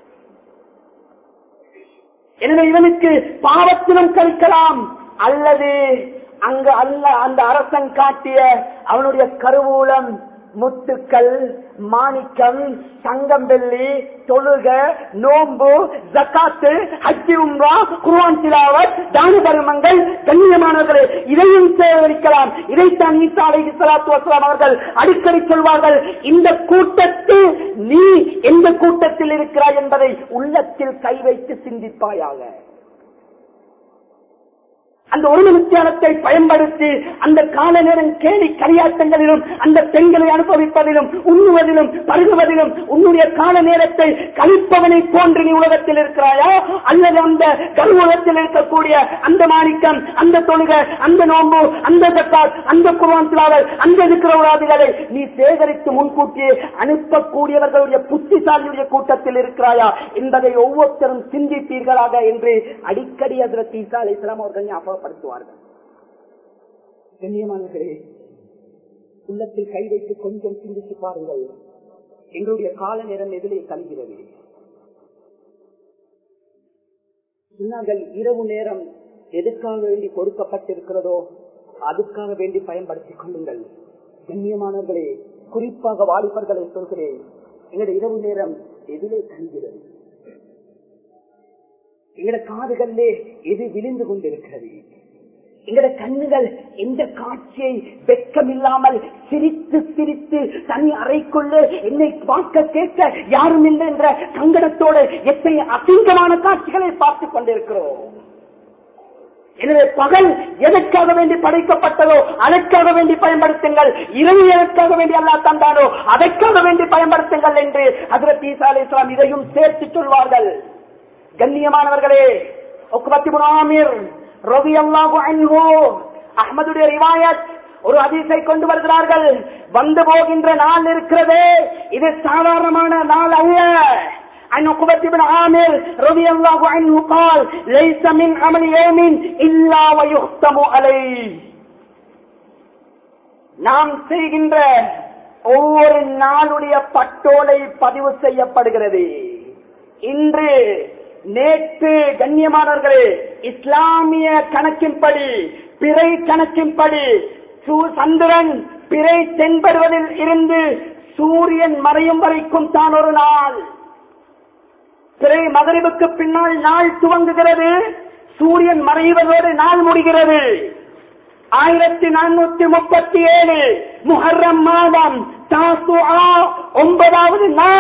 எனவே இவனுக்கு பாவத்திலும் கழிக்கலாம் அல்லது அங்கு அல்ல அந்த அரசன் காட்டிய அவனுடைய கருவூலம் முத்துக்கள் மாணிக்கம் தங்கம் வெள்ளி தொழுக நோம்பு ஜக்காத்து ஹஜ்ஜி உம்ரா குர்ஆன் திலாவத் தான தர்மங்கள் கண்ணியமானவர்களே இதையும் சேகரிக்கலாம் இதைத்தான் ஈசா அலைஹி ஸலாத்து வஸலாம் அவர்கள் அடிக்கடி சொல்வார்கள் இந்த கூட்டத்தில் நீ எந்த கூட்டத்தில் இருக்கிறாய் என்பதை உள்ளத்தில் கை வைத்து சிந்திப்பாயாக அந்த ஒரு நிமித்தியானத்தை பயன்படுத்தி அந்த கால நேரம் கேலி கரியாட்டங்களிலும் அந்த பெண்களை அனுபவிப்பதிலும் உண்ணுவதிலும் பருகுவதிலும் உன்னுடைய கால நேரத்தை கழிப்பவனை போன்று நீ உலகத்தில் இருக்கிறாயா அல்லது அந்த கருவூலத்தில் இருக்கக்கூடிய அந்த மாணிக்கம் அந்த தொழுகை அந்த நோம்பு அந்த தக்கால் அந்த குர்வான் திலாவல் அந்த இருக்கிறவராதிகளை நீ சேகரித்து முன்கூட்டி அனுப்பக்கூடியவர்களுடைய புத்திசாலியுடைய கூட்டத்தில் இருக்கிறாயா என்பதை ஒவ்வொருத்தரும் சிந்தித்தீர்களாக என்று அடிக்கடி அதில் ஈசா அலி இஸ்லாம் அவர்கள் ஞாபகப்படுத்துவார்கள் கண்ணியமானவர்களே உள்ளத்தில் கை வைத்து கொஞ்சம் சிந்தித்து பாருங்கள் எங்களுடைய கால நேரம் எதிலே கழிகிறது சொன்னார்கள் இரவு நேரம் எதுக்காக வேண்டி கொடுக்கப்பட்டிருக்கிறதோ அதுக்காக வேண்டி பயன்படுத்திக் கொள்ளுங்கள் கண்ணியமானவர்களே குறிப்பாக வாலிபர்களை சொல்கிறேன் எங்களுடைய இரவு நேரம் எதிலே கழிகிறது எங்கட காதுகளிலே எது விழுந்து கொண்டிருக்கிறது எங்கட கண்ணுகள் எந்த காட்சியை வெக்கம் இல்லாமல் சிரித்து சிரித்து தனி அறைக்குள்ளே என்னை பார்க்க கேட்க யாரும் இல்லை என்ற சங்கடத்தோடு எத்தனை அசிங்கமான காட்சிகளை பார்த்துக் கொண்டிருக்கிறோம் எனவே பகல் எதற்காக வேண்டி படைக்கப்பட்டதோ அதற்காக வேண்டி பயன்படுத்துங்கள் இரவு எதற்காக வேண்டி அல்லா தந்தானோ அதற்காக வேண்டி பயன்படுத்துங்கள் என்று ஹசரத் ஈசா அலி இஸ்லாம் இதையும் சேர்த்து சொல்வார்கள் கண்ணியமானவர்களே ஆமீர் ரவி அல்லாஹு அன்ஹு அஹ்மதுடைய ரிவாயத் ஒரு அதிசை கொண்டு வருகிறார்கள் வந்து போகின்ற நாள் இருக்கிறதே இது சாதாரணமான நாள் அல்ல عن عقبة بن عامر رضي الله عنه قال ليس من عمل يوم إلا ويختم عليه நாம் செய்கின்ற ஒவ்வொரு நாளுடைய பட்டோலை பதிவு செய்யப்படுகிறது இன்று நேற்று கண்ணியமானவர்களே இஸ்லாமிய கணக்கின்படி பிறை கணக்கின்படி சூ- சந்திரன் பிறை தென்படுவதில் இருந்து சூரியன் மறையும் வரைக்கும் தான் ஒரு நாள் பிறை மகரிபுக்கு பின்னால் நாள் துவங்குகிறது சூரியன் மறைவதோடு நாள் முடிகிறது ஆயிரத்தி நானூத்தி முப்பத்தி ஏழு முஹர்ரம் மாதம் தாசுஆ ஒன்பதாவது நாள்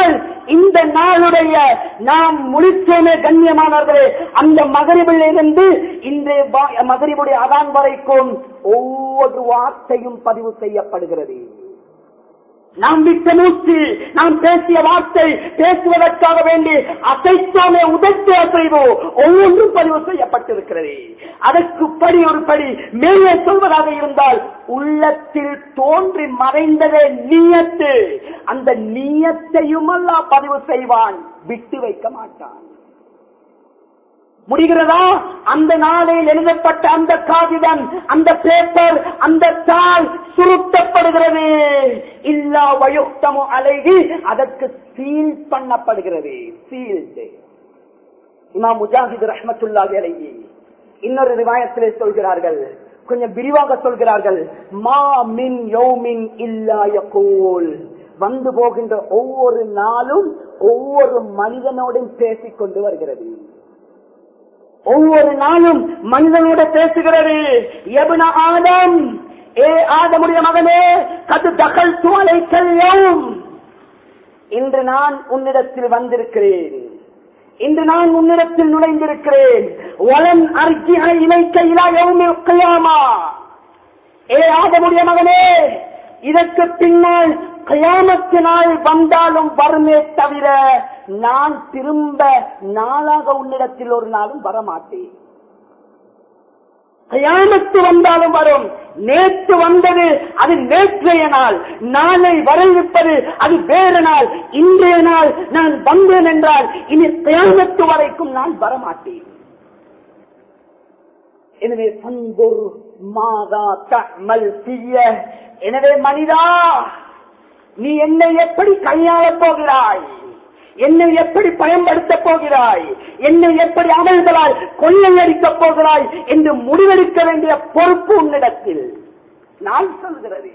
இந்த நாளுடைய நாம் முடிச்சோமே கண்ணியமானவர்களே அந்த மகரிபில் இருந்து இந்த மகரிபுடைய அதான் வரைக்கும் ஒவ்வொரு வார்த்தையும் பதிவு செய்யப்படுகிறது நாம் விட்ட மூச்சு நாம் பேசிய வார்த்தை பேசுவதற்காக வேண்டி அசைத்தோமே உதட்டு அசைவோ ஒவ்வொன்றும் பதிவு செய்யப்பட்டிருக்கிறது அதற்கு படி ஒரு படி மேலே சொல்வதாக இருந்தால் உள்ளத்தில் தோன்றி மறைந்ததே நீயத்து அந்த நீயத்தையும் அல்லா பதிவு செய்வான் விட்டு வைக்க மாட்டான் முடிகிறதா அந்த நாளில் எழுதப்பட்ட அந்த காகிதம் அந்த பேப்பர் அந்த தாள் சுருட்டப்படுகிறது இல்லா வயுக்தமோ அலைகி அதற்கு சீல் பண்ணப்படுகிறது சீல்டு இமா முஜாஹித் ரஹமத்துல்லாஹி அலைஹி இன்னொரு ரிவாயத்திலே சொல்கிறார்கள் கொஞ்சம் விரிவாக சொல்கிறார்கள் மா மின் யோமின் இல்லா யகூல் வந்து போகின்ற ஒவ்வொரு நாளும் ஒவ்வொரு மனிதனோடும் பேசிக் கொண்டு வருகிறது ஒவ்வொரு நாளும் மனிதனோட பேசுகிறது எபுன ஆதம் ஏ ஆதமுடைய மகனே கது தகல் துவலை செல்லும் இன்று நான் உன்னிடத்தில் வந்திருக்கிறேன் இன்று நான் உன்னிடத்தில் நுழைந்திருக்கிறேன் வலன் அர்ஜி இணைக்க இலாயவுமா ஏ ஆதமுடைய மகனே இதற்கு பின்னால் கயாமத்து நாள் வந்தாலும் வருமே தவிர நான் திரும்ப நாளாக உன்னிடத்தில் ஒரு நாளும் வரமாட்டேன் கயாமத்து வந்தாலும் வரும் நேற்று வந்தது அது நேற்றைய நாள் நாளை வரவிருப்பது அது வேறு நாள் இன்றைய நாள் நான் வந்தேன் என்றால் இனி கயாமத்து வரைக்கும் நான் வரமாட்டேன் எனவே பந்தூர் மாதா தமல் செய்ய எனவே மனிதா நீ என்னை எப்படி கையாளப் போகிறாய் என்னை எப்படி பயன்படுத்த போகிறாய் என்னை எப்படி அமல்களால் கொள்ளையடிக்கப் போகிறாய் என்று முடிவெடுக்க வேண்டிய பொறுப்பு உன்னிடத்தில் நான் சொல்கிறது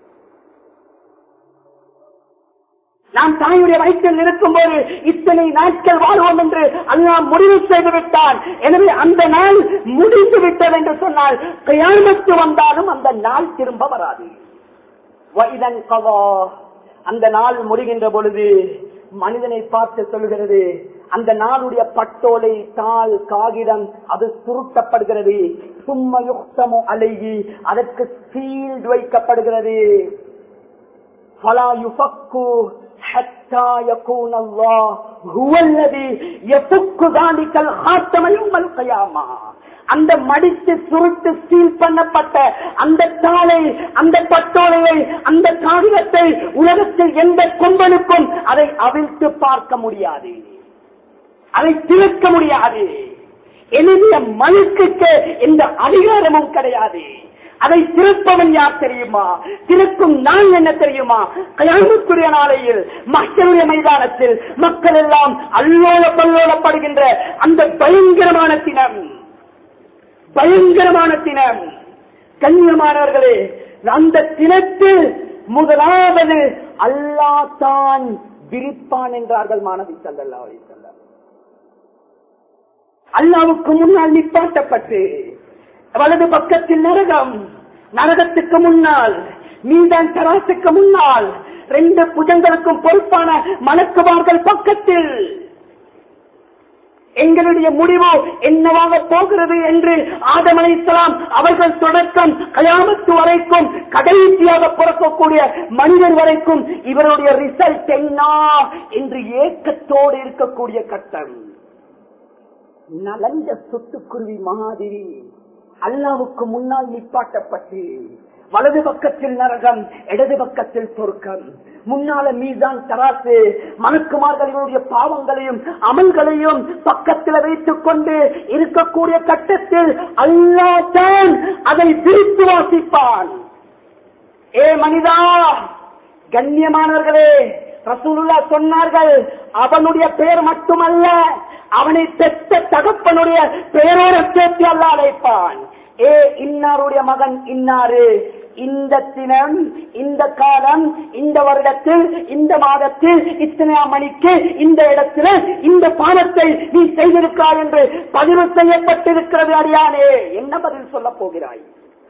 நாம் தாயுடைய வயிற்றில் இருக்கும் போது இத்தனை நாட்கள் வாழ்வோம் என்று அல்லா முடிவு செய்து விட்டான் எனவே அந்த நாள் முடிந்து விட்டது என்று சொன்னால் கையாமத்து வந்தாலும் அந்த நாள் திரும்ப வராது வைதன் கவா அந்த நாள் முடிகின்ற பொழுது மனிதனை பார்த்து சொல்கிறது அந்த நாளுடைய பட்டோலை தாள் காகிதம் அது சுருட்டப்படுகிறது சும்ம யுக்தமோ அலைகி அதற்கு சீல்டு வைக்கப்படுகிறது فلا يفك حتى يكون الله هو الذي يفك ذلك الخاتم يوم القيامة அந்த மடித்து சுருட்டு சீல் பண்ணப்பட்ட அந்த தாளை அந்த பட்டோலையை அந்த காகிதத்தை உலகத்தில் எந்த கொம்பனுக்கும் அதை அவிழ்த்து பார்க்க முடியாது அதை திறக்க முடியாது எழுதிய மனுக்கு எந்த அதிகாரமும் கிடையாது அதை திருப்பவன் யார் தெரியுமா திருக்கும் நான் என்ன தெரியுமா கயாமுக்குரிய நாளையில் மக்களுடைய மைதானத்தில் மக்கள் எல்லாம் அல்லோல பல்லோலப்படுகின்ற அந்த பயங்கரமான தினம் பயங்கரமான தினம் கண்ணியமானவர்களே அந்த தினத்தில் முதலாவது அல்லா தான் விரிப்பான் என்றார்கள் மாணவி சல்லல்லா செல்லம் அல்லாவுக்கு முன்னால் நிப்பாட்டப்பட்டு வலது பக்கத்தில் நரகம் நரகத்துக்கு முன்னால் மீதான் தராசுக்கு முன்னால் ரெண்டு புஜங்களுக்கும் பொறுப்பான மலக்குமார்கள் பக்கத்தில் எங்களுடைய முடிவு என்னவாக போகிறது என்று ஆதம் அலைசலாம் அவர்கள் தொடக்கம் கயாமத்து வரைக்கும் கடைசியாக பிறக்கக்கூடிய மனிதர் வரைக்கும் இவருடைய ரிசல்ட் என்ன என்று ஏக்கத்தோடு இருக்கக்கூடிய கட்டம் நலந்த சுட்டுக்குருவி மாதிரி அல்லாவுக்கு முன்னால் நிப்பாட்டப்பட்டு வலது பக்கத்தில் நரகம் இடது பக்கத்தில் சொர்க்கம் முன்னால மீதான் தராசு மனுக்குமார்களுடைய பாவங்களையும் அமல்களையும் பக்கத்தில் வைத்துக் கொண்டு இருக்கக்கூடிய கட்டத்தில் அல்லா தான் அதை பிரித்து வாசிப்பான் ஏ மனிதா கண்ணியமானவர்களே ரசூலுல்லா சொன்னார்கள் அவனுடைய பெயர் மட்டுமல்ல அவனை பெற்ற தகப்பனுடைய பெயரோட சேர்த்து அல்ல அழைப்பான் ஏ இன்னாருடைய மகன் இன்னாரு இந்த தினம் இந்த காலம் இந்த வருடத்தில் இந்த மாதத்தில் இத்தனை மணிக்கு இந்த இடத்துல இந்த பாடத்தை நீ செய்திருக்காய் என்று பதிவு செய்யப்பட்டிருக்கிறது அடியானே என்ன பதில் சொல்ல போகிறாய்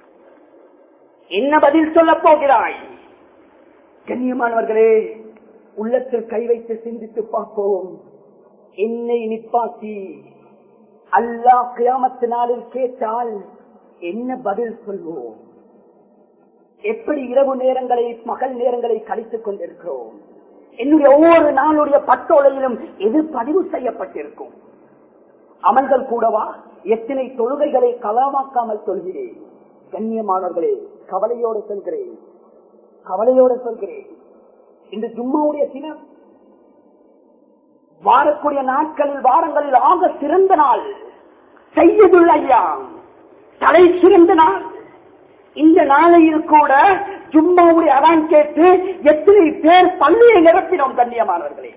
என்ன பதில் சொல்ல போகிறாய் கண்ணியமானவர்களே உள்ளத்தில் கை வைத்து சிந்தித்து பார்ப்போம் என்னை நிப்பாட்டி அல்லாஹ் கியாமத்து நாளில் கேட்டால் என்ன பதில் சொல்வோம் எப்படி இரவு நேரங்களை பகல் நேரங்களை கழித்துக் கொண்டிருக்கிறோம் என்னுடைய ஒவ்வொரு நாளுடைய பட்டோலையிலும் எது பதிவு செய்யப்பட்டிருக்கும் அமல்கள் கூடவா எத்தனை தொழுகைகளை கலாமாக்காமல் சொல்கிறேன் கண்ணியமானவர்களே கவலையோடு சொல்கிறேன் கவலையோடு சொல்கிறேன் இந்த ஜும்மாவுடைய தினம் வாரக்கூடிய நாட்களில் வாரங்களில் ஆக சிறந்த நாள் செய்யதுள்ள ஐயா தலை சிறந்த நாள் இந்த நாளையில் கூட ஜும்மாவுடைய அதான் கேட்டு எத்தனை பேர் பள்ளியை நிரப்பினோம் கண்ணியமானவர்களே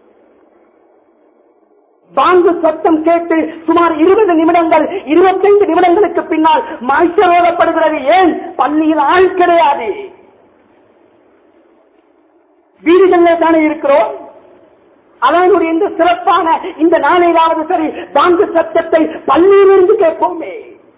பாங்கு சத்தம் கேட்டு சுமார் இருபது நிமிடங்கள் இருபத்தைந்து நிமிடங்களுக்கு பின்னால் மனுஷரோடப்படுகிறது ஏன் பள்ளியில் ஆள் கிடையாது வீடுகளில் தானே இருக்கிறோம் அதனுடைய இந்த சிறப்பான இந்த நாளையிலாவது சரி பாங்கு சத்தத்தை பள்ளியிலிருந்து கேட்போமே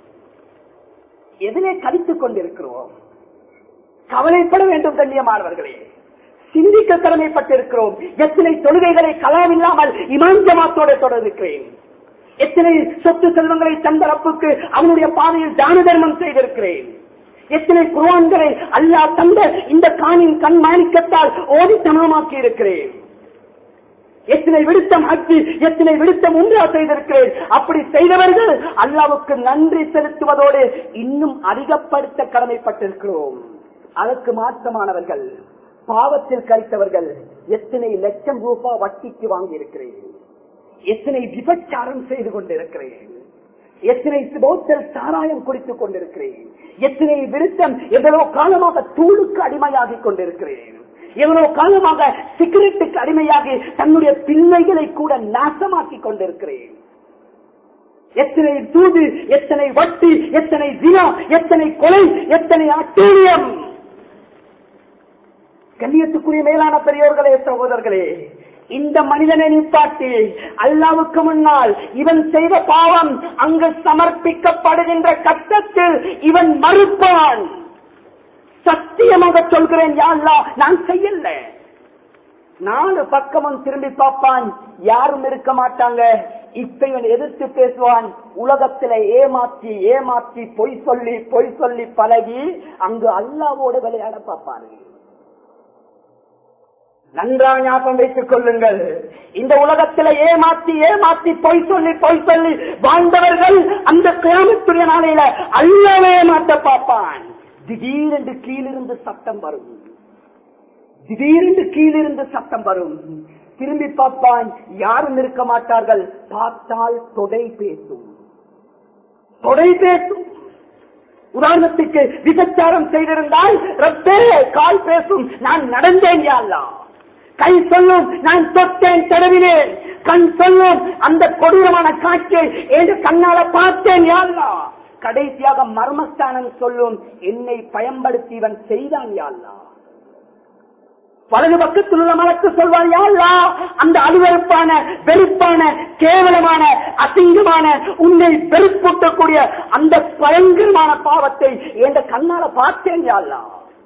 எதிலே கழித்துக் கொண்டிருக்கிறோம் கவலைப்பட வேண்டும் கண்ணியமானவர்களே சிந்திக்க கடமைப்பட்டிருக்கிறோம் எத்தனை தொழுகைகளை கலாமில்லாமல் இமாம் ஜமாத்தோட தொடர்கிறேன் எத்தனை சொத்து செல்வங்களை தந்தரப்புக்கு அவனுடைய பாதையில் தான தர்மம் செய்திருக்கிறேன் எத்தனை குருவான்களை அல்லா தந்த இந்த காணின் கண் மாணிக்கத்தால் ஓடி தமமாக்கி இருக்கிறேன் எத்தனை விடுத்தம் அச்சு எத்தனை விடுத்தம் உண்டா செய்திருக்கிறேன் அப்படி செய்தவர்கள் அல்லாவுக்கு நன்றி செலுத்துவதோடு இன்னும் அதிகப்படுத்த கடமைப்பட்டிருக்கிறோம் அதற்கு மாற்றமானவர்கள் பாவத்தில் கழித்தவர்கள் எத்தனை லட்சம் ரூபாய் வட்டிக்கு வாங்கி இருக்கிறேன் எத்தனை விபச்சாரம் செய்து கொண்டிருக்கிறேன் எத்தனை போத்தல் சாராயம் குடித்துக் கொண்டிருக்கிறேன் எத்தனை விருத்தம் எவ்வளவு காலமாக தூளுக்கு அடிமையாகிக் கொண்டிருக்கிறேன் எவ்வளவு காலமாக சிகரெட்டுக்கு அடிமையாகி தன்னுடைய பிள்ளைகளை கூட நாசமாக்கிக் கொண்டிருக்கிறேன் எத்தனை தூது எத்தனை வட்டி எத்தனை தினா எத்தனை கொலை எத்தனை அட்டூழியம் கண்ணியத்துக்குரிய மேலான பெரியோர்களே சகோதரர்களே இந்த மனிதனை நிப்பாட்டி அல்லாவுக்கு முன்னால் இவன் செய்த பாவம் அங்கு சமர்ப்பிக்கப்படுகின்ற கட்டத்தில் இவன் மறுப்பான் சத்தியமாக சொல்கிறேன் யாழ்லா நான் செய்யல நாலு பக்கமும் திரும்பி பார்ப்பான் யாரும் இருக்க மாட்டாங்க இப்ப இவன் எதிர்த்து பேசுவான் உலகத்தில ஏமாற்றி ஏமாற்றி பொய் சொல்லி பொய் சொல்லி பழகி அங்கு அல்லாவோட விளையாட பார்ப்பாரு நன்றா ஞாபகம் வைத்துக் கொள்ளுங்கள் இந்த உலகத்தில ஏமாத்தி ஏமாத்தி பொய் சொல்லி பொய் சொல்லி வாழ்ந்தவர்கள் அந்த கிராமத்துடைய நாளையில அல்லவே மாட்ட பார்ப்பான் திடீரென்று கீழிருந்து சத்தம் வரும் திடீரென்று கீழிருந்து சத்தம் வரும் திரும்பி பார்ப்பான் யாரும் இருக்க மாட்டார்கள் பார்த்தால் தொடை பேசும் தொடை பேசும் உதாரணத்துக்கு விபச்சாரம் செய்திருந்தால் ரப்பே கால் பேசும் நான் நடந்தேன் யாழ்லாம் கை சொல்லும் நான் தொட்டேன் தடவினேன் கண் சொல்லும் அந்த கொடூரமான காட்சியை என்று கண்ணால பார்த்தேன் யாழ்லா கடைசியாக மர்மஸ்தானம் சொல்லும் என்னை பயன்படுத்தி இவன் செய்தான் யாழ்லா வலது பக்கத்தில் உள்ள மலக்கு சொல்வான் யாழ்லா அந்த அலுவலப்பான வெறுப்பான கேவலமான அசிங்கமான உன்னை வெறுப்பூட்டக்கூடிய அந்த பயங்கரமான பாவத்தை என்ற கண்ணால பார்த்தேன் யாழ்லா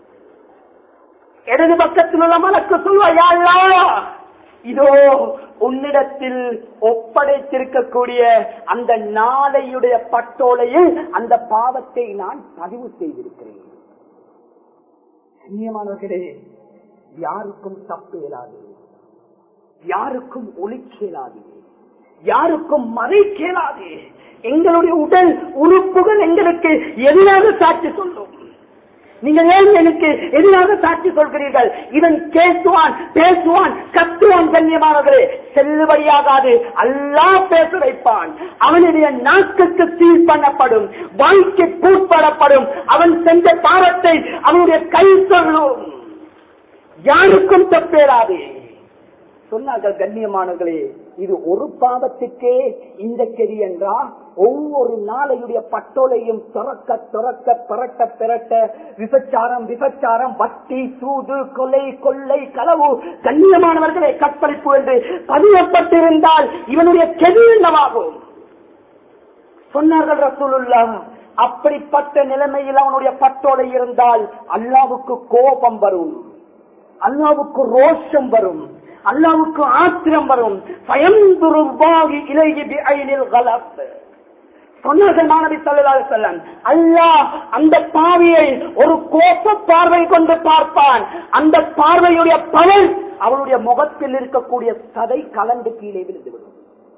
இடது பக்கத்தில் உள்ள மலக்கு சொல்வாயா இதோ உன்னிடத்தில் ஒப்படைத்திருக்கக்கூடிய அந்த நாளையுடைய பட்டோலையில் அந்த பாவத்தை நான் பதிவு செய்திருக்கிறேன் கண்ணியமானவர்களே யாருக்கும் தப்பு இயலாது யாருக்கும் ஒளிக்கேலாது யாருக்கும் மறை கேளாது எங்களுடைய உடல் உறுப்புகள் எங்களுக்கு எதிராக சாட்சி சொல்லும் நீங்கள் ஏன் எனக்கு எதிராக சாட்சி சொல்கிறீர்கள் இவன் பேசுவான் பேசுவான் கத்துவான் கண்ணியமானவர்களே செல்லுபடியாகாது அல்லா பேச வைப்பான் அவனுடைய நாக்குக்கு சீல் பண்ணப்படும் வாழ்க்கை பூட்படப்படும் அவன் செஞ்ச பாவத்தை அவனுடைய கை சொல்லும் யாருக்கும் தப்பேறாது சொன்னார்கள் கண்ணியமானவர்களே இது ஒரு பாவத்துக்கே இந்த கெதி என்றா ஒவ்வொரு நாளையுடைய பட்டோலையும் துறக்க துறக்க புரட்ட பிறட்ட விபச்சாரம் விபச்சாரம் வட்டி சூது கொலை கொள்ளை களவு கண்ணியமானவர்களே கற்பழிப்பு என்று பதியப்பட்டிருந்தால் இவனுடைய கெதி என்னவாகும் சொன்னார்கள் ரசூலுல்லா அப்படிப்பட்ட நிலைமையில் அவனுடைய பட்டோலை இருந்தால் அல்லாவுக்கு கோபம் வரும் அல்லாவுக்கு ரோஷம் வரும் அல்லாவுக்கு ஆத்திரம் வரும் பயந்துருவாகி இலகி ஐனில் கலப்பு சொன்னார்கள் மாணவி சல்லல்லாஹு செல்லம் அல்லாஹ் அந்த பாவியை ஒரு கோப பார்வை கொண்டு பார்ப்பான் அந்த பார்வையுடைய பலன் அவளுடைய முகத்தில் இருக்கக்கூடிய சதை கலந்து கீழே விழுந்துவிடும்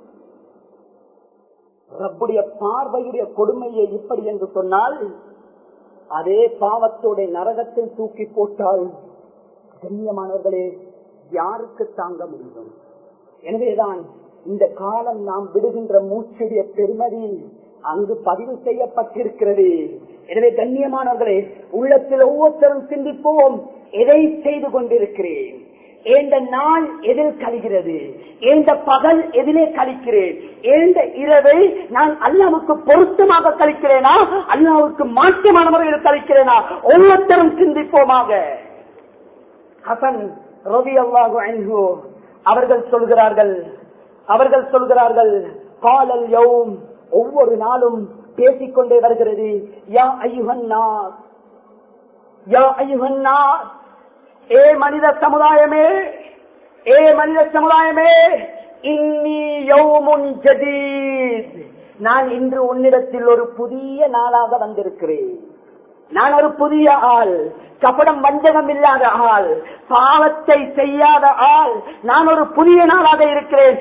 ரப்புடைய பார்வையுடைய கொடுமையை இப்படி என்று சொன்னால் அதே பாவத்தோட நரகத்தில் தூக்கி போட்டால் கண்ணியமானவர்களே யாருக்கு தாங்க முடியும் எனவேதான் இந்த காலம் நாம் விடுகின்ற மூச்சுடைய பெருமதி அங்கு பதிவு செய்யப்பட்டிருக்கிறது எனவே கண்ணியமானவர்களே உள்ளத்தில் ஒவ்வொருத்தரும் சிந்திப்போம் எதை செய்து கொண்டிருக்கிறேன் ஏந்த நாள் எதில் கழிகிறது ஏந்த பகல் எதிலே கழிக்கிறேன் ஏந்த இரவை நான் அல்லாவுக்கு பொருத்தமாக கழிக்கிறேனா அல்லாவுக்கு மாற்றமான முறையில் கழிக்கிறேனா ஒவ்வொருத்தரும் சிந்திப்போமாக ஹசன் ரவி அல்லாஹு அன்ஹு அவர்கள் சொல்கிறார்கள் அவர்கள் சொல்கிறார்கள் காலல் யௌம் ஒவ்வொரு நாளும் பேசிக்கொண்டே வருகிறது யா ஐயுகன்னா யா ஐயுகன்னா ஏ மனித சமுதாயமே ஏ மனித சமுதாயமே இன்னி யௌமுன் ஜதீத் நான் இன்று உன்னிடத்தில் ஒரு புதிய நாளாக வந்திருக்கிறேன் நான் ஒரு புதிய ஆள் கபடம் வஞ்சகம் இல்லாத ஆள் பாவத்தை செய்யாத ஆள் நான் ஒரு புதிய நாளாக இருக்கிறேன்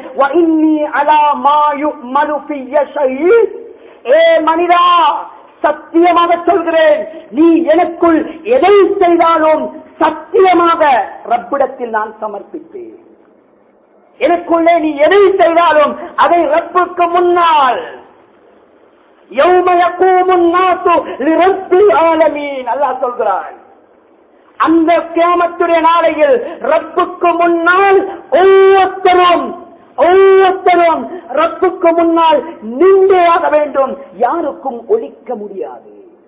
ஏ மனிதா சத்தியமாக சொல்கிறேன் நீ எனக்குள் எதை செய்தாலும் சத்தியமாக ரப்பிடத்தில் நான் சமர்ப்பித்தேன் எனக்குள்ளே நீ எதை செய்தாலும் அதை ரப்புக்கு முன்னால் சொல்கிறான் அந்த கேமத்துடைய நாளையில் ரப்புக்கு முன்னால் ஒவ்வொருத்தரும் ஒவ்வொருத்தரும் ரப்புக்கு முன்னால் நின்றே ஆக வேண்டும் யாருக்கும் ஒழிக்க முடியாது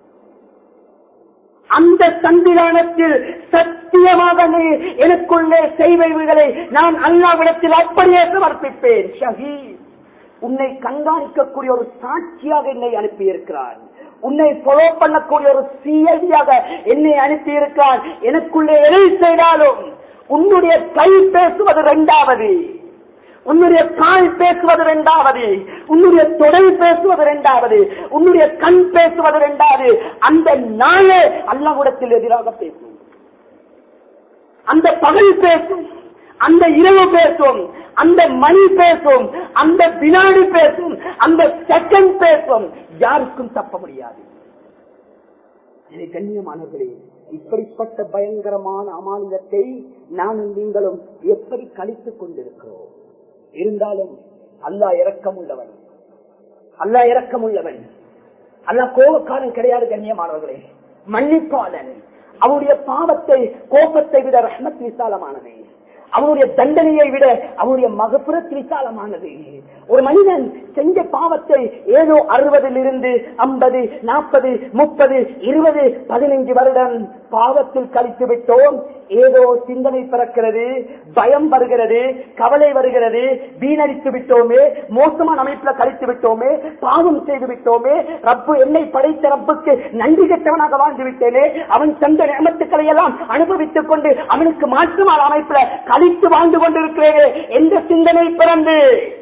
அந்த சந்திரானத்தில் சத்தியமாக நீ எனக்குள்ளே செய்வைகளை நான் அல்லாவிடத்தில் அப்படியே சமர்ப்பிப்பேன் ஷஹீத் உன்னை கண்காணிக்கக்கூடிய ஒரு சாட்சியாக என்னை அனுப்பியிருக்கிறான் உன்னை ஃபாலோ பண்ணக்கூடிய ஒரு சிஐடியாக என்னை அனுப்பியிருக்கிறான் எனக்குள்ளே எதை செய்தாலும் உன்னுடைய கை பேசுவது இரண்டாவது உன்னுடைய கால் பேசுவது இரண்டாவது உன்னுடைய தொடை பேசுவது இரண்டாவது உன்னுடைய கண் பேசுவது இரண்டாவது அந்த நாளே அல்லாஹ்விடத்தில் எதிராக பேசும் அந்த பகல் பேசும் அந்த இரவு பேசும் அந்த மணி பேசும் அந்த வினாடி பேசும் அந்த செகண்ட் பேசும் யாருக்கும் தப்ப முடியாது இதை கண்ணியமானவர்களே இப்படிப்பட்ட பயங்கரமான அமானிதத்தை நானும் நீங்களும் எப்படி கழித்துக் கொண்டிருக்கிறோம் இருந்தாலும் அல்லாஹ் இரக்கம் உள்ளவன் அல்லாஹ் இரக்கம் உள்ளவன் அல்லாஹ் கோபக்காரன் கிடையாது கண்ணியமானவர்களே மன்னிப்பாளன் அவனுடைய பாவத்தை கோபத்தை விட ரஹ்மத் விசாலமானது அவனுடைய தண்டனையை விட அவனுடைய மகப்புறத் விசாலமானது ஒரு மனிதன் செஞ்ச பாவத்தை ஏதோ அறுபதில் இருந்து ஐம்பது நாற்பது முப்பது இருபது பதினைஞ்சு வருடம் பாவத்தில் கழித்து விட்டோம் ஏதோ சிந்தனை பிறக்கிறது பயம் வருகிறது கவலை வருகிறது வீணடித்து விட்டோமே மோசமான அமைப்புல கழித்து விட்டோமே பாவம் செய்து விட்டோமே ரப்பு என்னை படைத்த ரப்புக்கு நன்றி கெட்டவனாக வாழ்ந்து விட்டேனே அவன் தந்த நியமத்துக்களை எல்லாம் அனுபவித்துக் கொண்டு அவனுக்கு மாற்றுமான அமைப்புல கழித்து வாழ்ந்து கொண்டிருக்கிறேனே எந்த சிந்தனை பிறந்து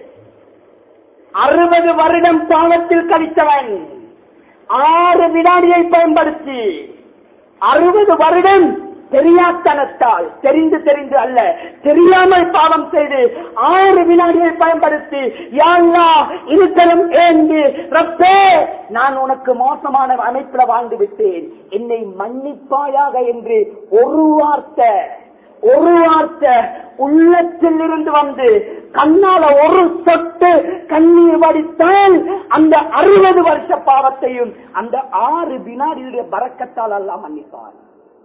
அறுபது வருடம் பாவத்தில் கழித்தவன் ஆறு வினாடியை பயன்படுத்தி அறுபது வருடம் தெரியாத்தனத்தால் தெரிந்து தெரிந்து அல்ல தெரியாமல் பாவம் செய்து ஆறு வினாடியை பயன்படுத்தி யாழ்லா இருக்கலும் ஏந்து ரப்பே நான் உனக்கு மோசமான அமைப்புல வாழ்ந்து விட்டேன் என்னை மன்னிப்பாயாக என்று ஒரு வார்த்தை ஒரு வார்த்தை உள்ளத்தில் இருந்து வந்து கண்ணால ஒரு சொட்டு கண்ணீர் வடித்தால் அந்த அறுபது வருஷ பாவத்தையும் அந்த ஆறு வினாடியுடைய பறக்கத்தால் எல்லாம் மன்னிப்பார்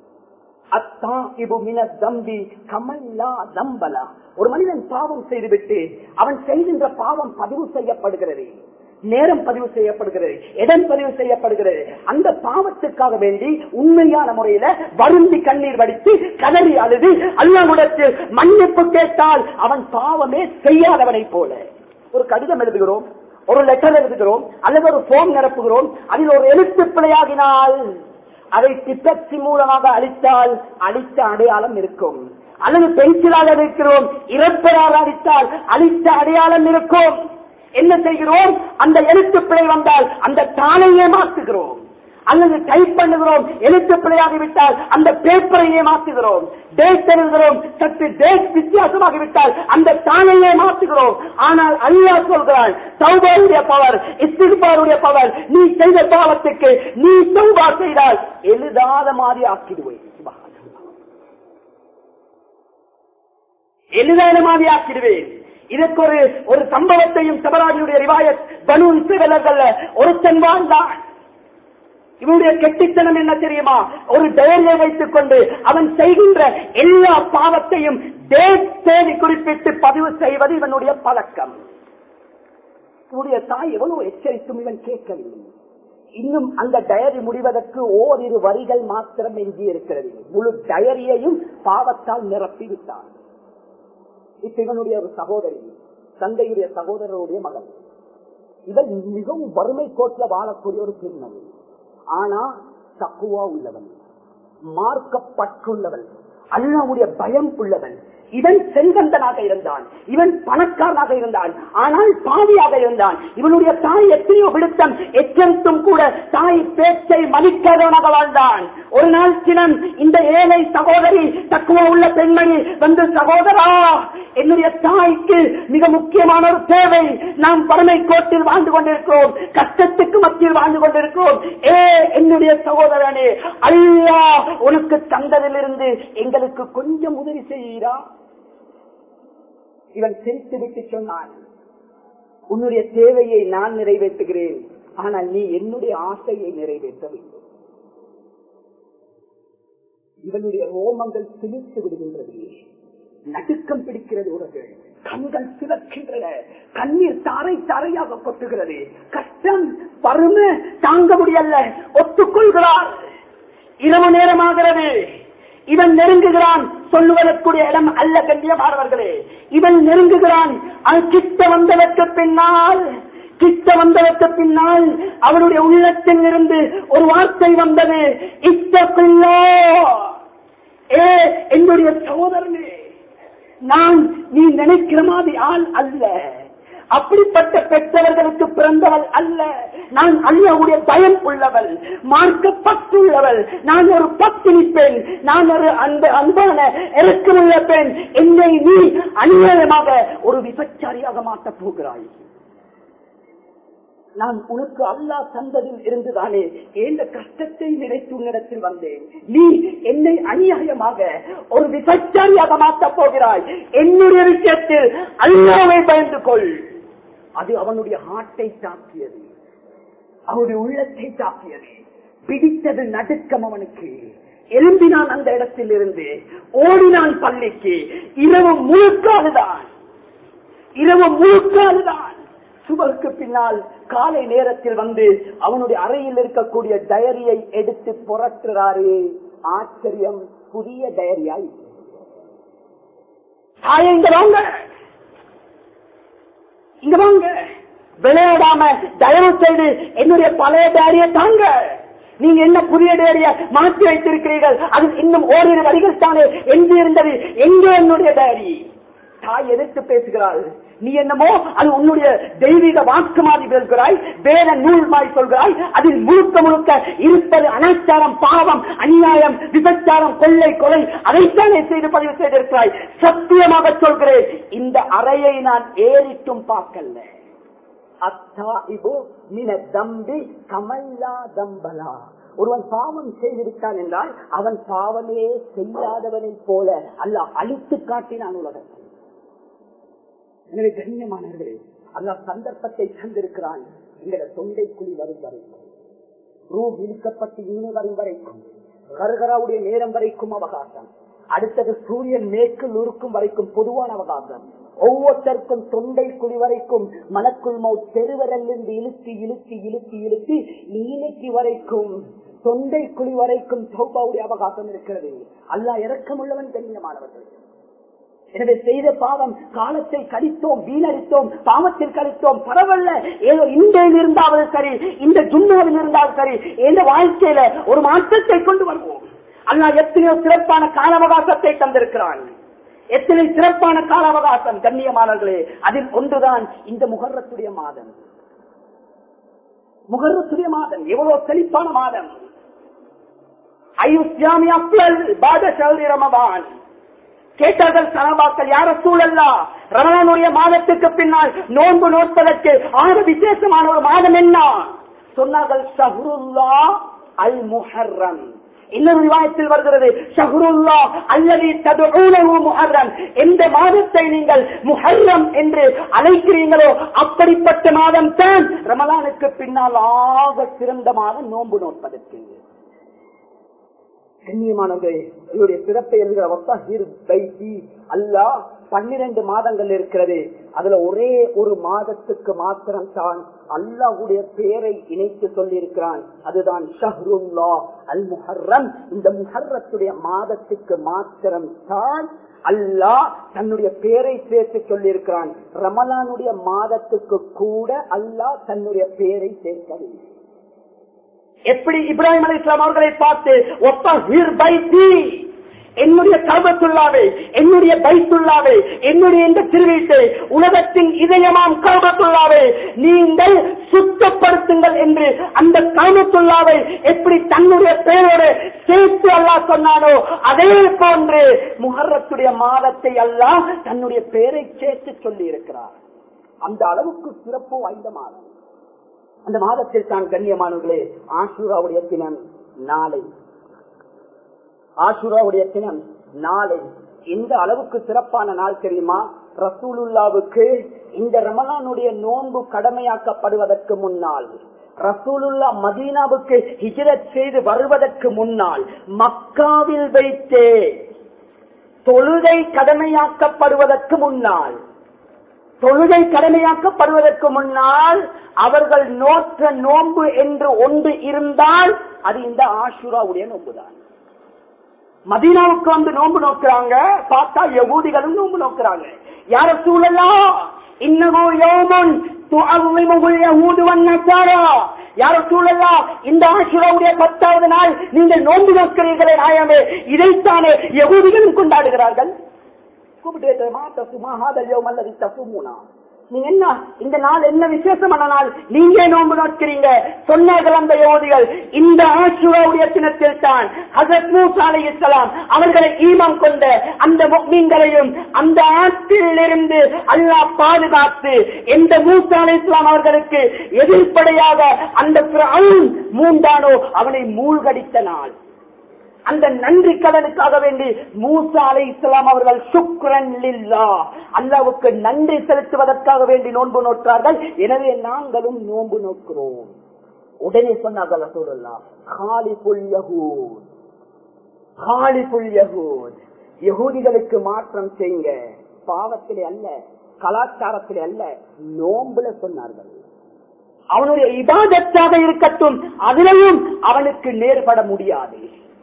ஒரு மனிதன் பாவம் செய்துவிட்டு அவன் செய்கின்ற பாவம் பதிவு செய்யப்படுகிறது நேரம் பதிவு செய்யப்படுகிறது இடம் பதிவு செய்யப்படுகிறது அந்த பாவத்துக்காக வேண்டி உண்மையான முறையில வருந்தி கண்ணீர் வடித்து கதறி அழுது அல்லாவிடத்தில் மன்னிப்பு கேட்டால் அவன் பாவமே செய்யாதவனை போல ஒரு கடிதம் எழுதுகிறோம் ஒரு லெட்டர் எழுதுகிறோம் அல்லது ஒரு போன் நிரப்புகிறோம் அதில் ஒரு எழுத்து பிழையாகினால் அதை டிப்பெக்சி மூலமாக அழித்தால் அழித்த அடையாளம் இருக்கும் அல்லது பென்சிலாக இருக்கிறோம் இறப்பரால் அடித்தால் அழித்த அடையாளம் இருக்கும் என்ன செய்கிறோம் அந்த எழுத்து பிழை வந்தால் அந்த தாளையே மாற்றுகிறோம் அல்லது டைப் பண்ணுகிறோம் எழுத்து பிழையாகிவிட்டால் அந்த பேப்பரையே மாற்றுகிறோம் டேட் எழுதுகிறோம் சற்று டேட் வித்தியாசமாகிவிட்டால் அந்த தாளையே மாற்றுகிறோம் ஆனால் அல்லாஹ் சொல்கிறான் சௌபாவுடைய பவர் இஸ்திபாருடைய பவர் நீ செய்த பாவத்துக்கு நீ சௌபா செய்தால் எழுதாத மாதிரி ஆக்கிடுவேன் எழுதாத மாதிரி ஆக்கிடுவேன் இதற்கு ஒரு ஒரு சம்பவத்தையும் சபராஜியுடைய ரிவாயத் பனு இசைவலர்கள் ஒருத்தன் வாழ்ந்தான் இவனுடைய கெட்டித்தனம் என்ன தெரியுமா ஒரு டயரியை வைத்துக் கொண்டு அவன் செய்கின்ற எல்லா பாவத்தையும் டேட் தேதி குறிப்பிட்டு பதிவு செய்வது இவனுடைய பழக்கம் இவனுடைய தாய் எவ்வளவு எச்சரித்தும் இவன் கேட்கவில்லை இன்னும் அந்த டயரி முடிவதற்கு ஓரிரு வரிகள் மாத்திரம் எஞ்சி இருக்கிறது முழு டயரியையும் பாவத்தால் நிரப்பி விட்டான் இப்ப இவனுடைய ஒரு சகோதரி தந்தையுடைய சகோதரருடைய மகன் இவன் மிகவும் வறுமை கோட்டில் வாழக்கூடிய ஒரு பெண்மணி ஆனா தக்குவா உள்ளவன் மார்க்கப்பட்டுள்ளவன் அல்லாவுடைய பயம் உள்ளவன் இவன் செல்வந்தனாக இருந்தான் இவன் பணக்காரனாக இருந்தான் ஆனால் பாவியாக இருந்தான் இவனுடைய தாய் எத்தனையோ விடுத்தம் எச்சரித்தும் கூட தாய் பேச்சை மதிக்காதவனாக வாழ்ந்தான் ஒரு நாள் சினன் இந்த ஏழை சகோதரி தக்குவ உள்ள பெண்மணி வந்து சகோதரா என்னுடைய தாய்க்கு மிக முக்கியமான ஒரு தேவை நாம் வறுமை கோட்டில் வாழ்ந்து கொண்டிருக்கிறோம் கஷ்டத்துக்கு மத்தியில் வாழ்ந்து கொண்டிருக்கிறோம் ஏ என்னுடைய சகோதரனே அல்லா உனக்கு தந்ததிலிருந்து எங்களுக்கு கொஞ்சம் உதவி செய்கிறா இவன் சிரித்து விட்டு சொன்னான் உன்னுடைய தேவையை நான் நிறைவேற்றுகிறேன் ஆனால் நீ என்னுடைய ஆசையை நிறைவேற்ற வேண்டும் இவனுடைய ரோமங்கள் சிலிர்த்து விடுகின்றது நடுக்கம் பிடிக்கிறது உறவுகள் கண்கள் சிவக்கின்றன கண்ணீர் தாரை தாரையாக கொட்டுகிறது கஷ்டம் பரும தாங்க முடியல ஒத்துக்கொள்கிறார் இரவு நேரமாகிறது இவன் நெருங்குகிறான் சொல்லுவதற்குரிய இடம் அல்ல கண்ணியமானவர்களே இவன் நெருங்குகிறான் அவன் கிட்ட வந்ததற்கு பின்னால் கிட்ட வந்ததற்கு பின்னால் அவனுடைய உள்ளத்தில் இருந்து ஒரு வார்த்தை வந்தது இத்தப்பில்லோ ஏ என்னுடைய சகோதரனே நான் நீ நினைக்கிற மாதிரி ஆள் அல்ல அப்படிப்பட்ட பெற்றவர்களுக்கு பிறந்தவள் அல்ல நான் அல்லாவுடைய பயம் உள்ளவள் மார்க்கப்பட்டுள்ளவள் நான் ஒரு பத்தினி பெண் நான் ஒரு அன்பு அன்பான இறக்கமுள்ள பெண் என்னை நீ அநியாயமாக ஒரு விபச்சாரியாக மாற்றப் போகிறாய் நான் உனக்கு அல்லா தந்ததில் இருந்துதானே எந்த கஷ்டத்தை நினைத்து உன்னிடத்தில் வந்தேன் நீ என்னை அநியாயமாக ஒரு விபச்சாரியாக மாற்றப் போகிறாய் என்னுடைய விஷயத்தில் அல்லாவை பயந்து கொள் அது அவனுடைய ஹார்ட்டை தாக்கியது அவனுடைய உள்ளத்தை தாக்கியது பிடித்தது நடுக்கம் அவனுக்கு எழும்பினான் அந்த இடத்தில் இருந்து ஓடினான் பள்ளிக்கு இரவு முழுக்காதுதான் இரவு முழுக்காதுதான் சுபருக்கு பின்னால் காலை நேரத்தில் வந்து அவனுடைய அறையில் இருக்கக்கூடிய டயரியை எடுத்து புரட்டுறாரு ஆச்சரியம் புதிய டயரியாய் தாயே இங்க வாங்க இங்க வாங்க விளையாடாம தயவு செய்து என்னுடைய பழைய டேரியை தாங்க நீங்க என்ன புதிய டேரிய மாற்றி வைத்திருக்கிறீர்கள் அது இன்னும் ஓரிரு வரிகள் தானே எங்கு இருந்தது எங்கே என்னுடைய டேரி தாய் எதிர்த்து பேசுகிறாள் நீ என்னமோ அது உன்னுடைய தெய்வீக வாக்கு மாதிரி பேசுகிறாய் வேற நூல் மாதிரி சொல்கிறாய் அதில் முழுக்க முழுக்க இருப்பது அனாச்சாரம் பாவம் அநியாயம் விபச்சாரம் கொள்ளை கொலை அதைத்தானே செய்து பதிவு செய்திருக்கிறாய் சத்தியமாக சொல்கிறேன் இந்த அறையை நான் ஏறிட்டும் பார்க்கல அத்தாஇபு மின தம்பி கமல்லா தம்பலா ஒருவன் பாவம் செய்திருக்கான் என்றால் அவன் பாவமே செய்யாதவனை போல அல்ல அழித்து காட்டினான் உலகத்தை எனவே கண்ணியமானவர்களே அல்லா சந்தர்ப்பத்தை தந்திருக்கிறான் எங்களோட தொண்டை குழி வரும் வரைக்கும் ரூ இழுக்கப்பட்டு இனி வரும் வரைக்கும் கருகராவுடைய நேரம் வரைக்கும் அவகாசம் அடுத்தது சூரியன் மேற்கில் உருக்கும் வரைக்கும் பொதுவான அவகாசம் ஒவ்வொருத்தருக்கும் தொண்டை குழி வரைக்கும் மனக்குள் மௌ தெருவரலிருந்து இழுத்து இழுத்து இழுத்து இழுத்து நீனைக்கு வரைக்கும் தொண்டை குழி வரைக்கும் சௌபாவுடைய அவகாசம் இருக்கிறது அல்லா இறக்கமுள்ளவன் கண்ணியமானவர்கள் எனவே செய்த பாவம் காலத்தை கழித்தோம் வீணடித்தோம் பாவத்தில் கழித்தோம் பரவாயில்ல ஏதோ இன்றையில் இருந்தாவது சரி இந்த ஜும்மாவில் இருந்தாலும் சரி எந்த வாழ்க்கையில ஒரு மாற்றத்தை கொண்டு வருவோம் அல்லா எத்தனையோ சிறப்பான கால அவகாசத்தை தந்திருக்கிறான் எத்தனை சிறப்பான கால அவகாசம் கண்ணியமானவர்களே அதில் ஒன்றுதான் இந்த முகர்ரத்துடைய மாதம் முகர்ரத்துடைய மாதம் எவ்வளவு செழிப்பான மாதம் அயுஸ்யாமி அப்ளல் பாத சௌரி ரமபான் கேட்டார்கள் சனபாக்கள் யார சூழல்லா ரமலானுடைய மாதத்துக்கு பின்னால் நோன்பு நோட்பதற்கு ஆறு விசேஷமான ஒரு மாதம் என்ன சொன்னார்கள் ஷஹ்ருல்லா அல் முஹர்ரம் இன்னொரு விவாதத்தில் வருகிறது ஷஹ்ருல்லா அல்லது ததுஊனஹு முஹர்ரம் எந்த மாதத்தை நீங்கள் முஹர்ரம் என்று அழைக்கிறீங்களோ அப்படிப்பட்ட மாதம் தான் ரமலானுக்கு பின்னால் ஆக சிறந்த மாதம் நோன்பு நோட்பதற்கு கண்ணியமானவர்களே இவருடைய சிறப்பை எழுதுகிற அல்லா பன்னிரண்டு மாதங்கள் இருக்கிறது அதுல ஒரே ஒரு மாதத்துக்கு மாத்திரம் தான் அல்லாஹுடைய பெயரை இணைத்து சொல்லி இருக்கிறான் அதுதான் ஷஹ்ருல்லா அல் முஹர்ரம் இந்த முஹர்ரத்துடைய மாதத்துக்கு மாத்திரம் தான் அல்லாஹ் தன்னுடைய பெயரை சேர்த்து சொல்லி இருக்கிறான் ரமலானுடைய மாதத்துக்கு கூட அல்லாஹ் தன்னுடைய பெயரை சேர்க்கவில்லை எப்படி இப்ராஹிம் அலி இஸ்லாம் அவர்களை பார்த்து ஒப்பீர் பைத்தி என்னுடைய கர்பத்துள்ளாவை என்னுடைய பைத்துள்ளாவை என்னுடைய இந்த திருவீட்டை உலகத்தின் இதயமாம் கர்பத்துள்ளாவை நீங்கள் சுத்தப்படுத்துங்கள் என்று அந்த கர்பத்துள்ளாவை எப்படி தன்னுடைய பெயரோடு சேர்த்து அல்லாஹ் சொன்னானோ அதே போன்று முகர்ரத்துடைய மாதத்தை அல்லாஹ் தன்னுடைய பெயரை சேர்த்து சொல்லி இருக்கிறார் அந்த அளவுக்கு சிறப்பு வாய்ந்த மாதம் அந்த மாதத்தில் தான் கண்ணியமானவர்களே ஆசூராவுடைய தினம் நாளை ஆசூராவுடைய தினம் நாளை எந்த அளவுக்கு சிறப்பான நாள் தெரியுமா ரசூலுல்லாவுக்கு இந்த ரமலானுடைய நோன்பு கடமையாக்கப்படுவதற்கு முன்னால் ரசூலுல்லா மதீனாவுக்கு ஹிஜரத் செய்து வருவதற்கு முன்னால் மக்காவில் வைத்தே தொழுகை கடமையாக்கப்படுவதற்கு முன்னால் தொழுகை கடமையாக்கப்படுவதற்கு முன்னால் அவர்கள் நோற்ற நோன்பு என்று ஒன்று இருந்தால் அது இந்த ஆஷுராவுடைய நோன்புதான் மதீனாவுக்கு வந்து நோன்பு நோக்குறாங்க பார்த்தா யகூதிகளும் நோன்பு நோக்குறாங்க யார சூழலா இன்னகோ யோமன் யார சூழலா இந்த ஆசுராவுடைய பத்தாவது நாள் நீங்கள் நோன்பு நோக்கிறீர்களே நாயமே இதைத்தானே யகூதிகளும் கொண்டாடுகிறார்கள் கூப்பிட்டு மாத்த சுமாஹாதல் யோம் அல்லது தசுமுனா நீங்க என்ன இந்த நாள் என்ன விசேஷமான நாள் நீங்க நோன்பு நோக்கிறீங்க சொன்னார்கள் அந்த யோதிகள் இந்த ஆசுராவுடைய தினத்தில் தான் ஹசத் மூசா அலைஹிஸ்ஸலாம் அவர்களை ஈமம் கொண்ட அந்த முக்மீன்களையும் அந்த ஆற்றிலிருந்து அல்லாஹ் பாதுகாத்து எந்த மூசா அலைஹிஸ்ஸலாம் அவர்களுக்கு எதிர்ப்படையாக அந்த ஃபிரௌன் மூண்டானோ அவனை மூழ்கடித்த நாள் அந்த நன்றி கடனுக்காக வேண்டி மூசா அலை இஸ்லாம் அவர்கள் சுக்ரன் லில்லா அல்லாவுக்கு நன்றி செலுத்துவதற்காக வேண்டி நோன்பு நோற்றார்கள் எனவே நாங்களும் நோன்பு நோக்கிறோம் உடனே சொன்னார்கள் ரசூலுல்லா காலிபுல் யஹூத் காலிபுல் யஹூத் யகூதிகளுக்கு மாற்றம் செய்யுங்க பாவத்திலே அல்ல கலாச்சாரத்திலே அல்ல நோம்புல சொன்னார்கள் அவனுடைய இபாதத்தாக இருக்கட்டும் அதிலையும் அவனுக்கு நேர்பட முடியாது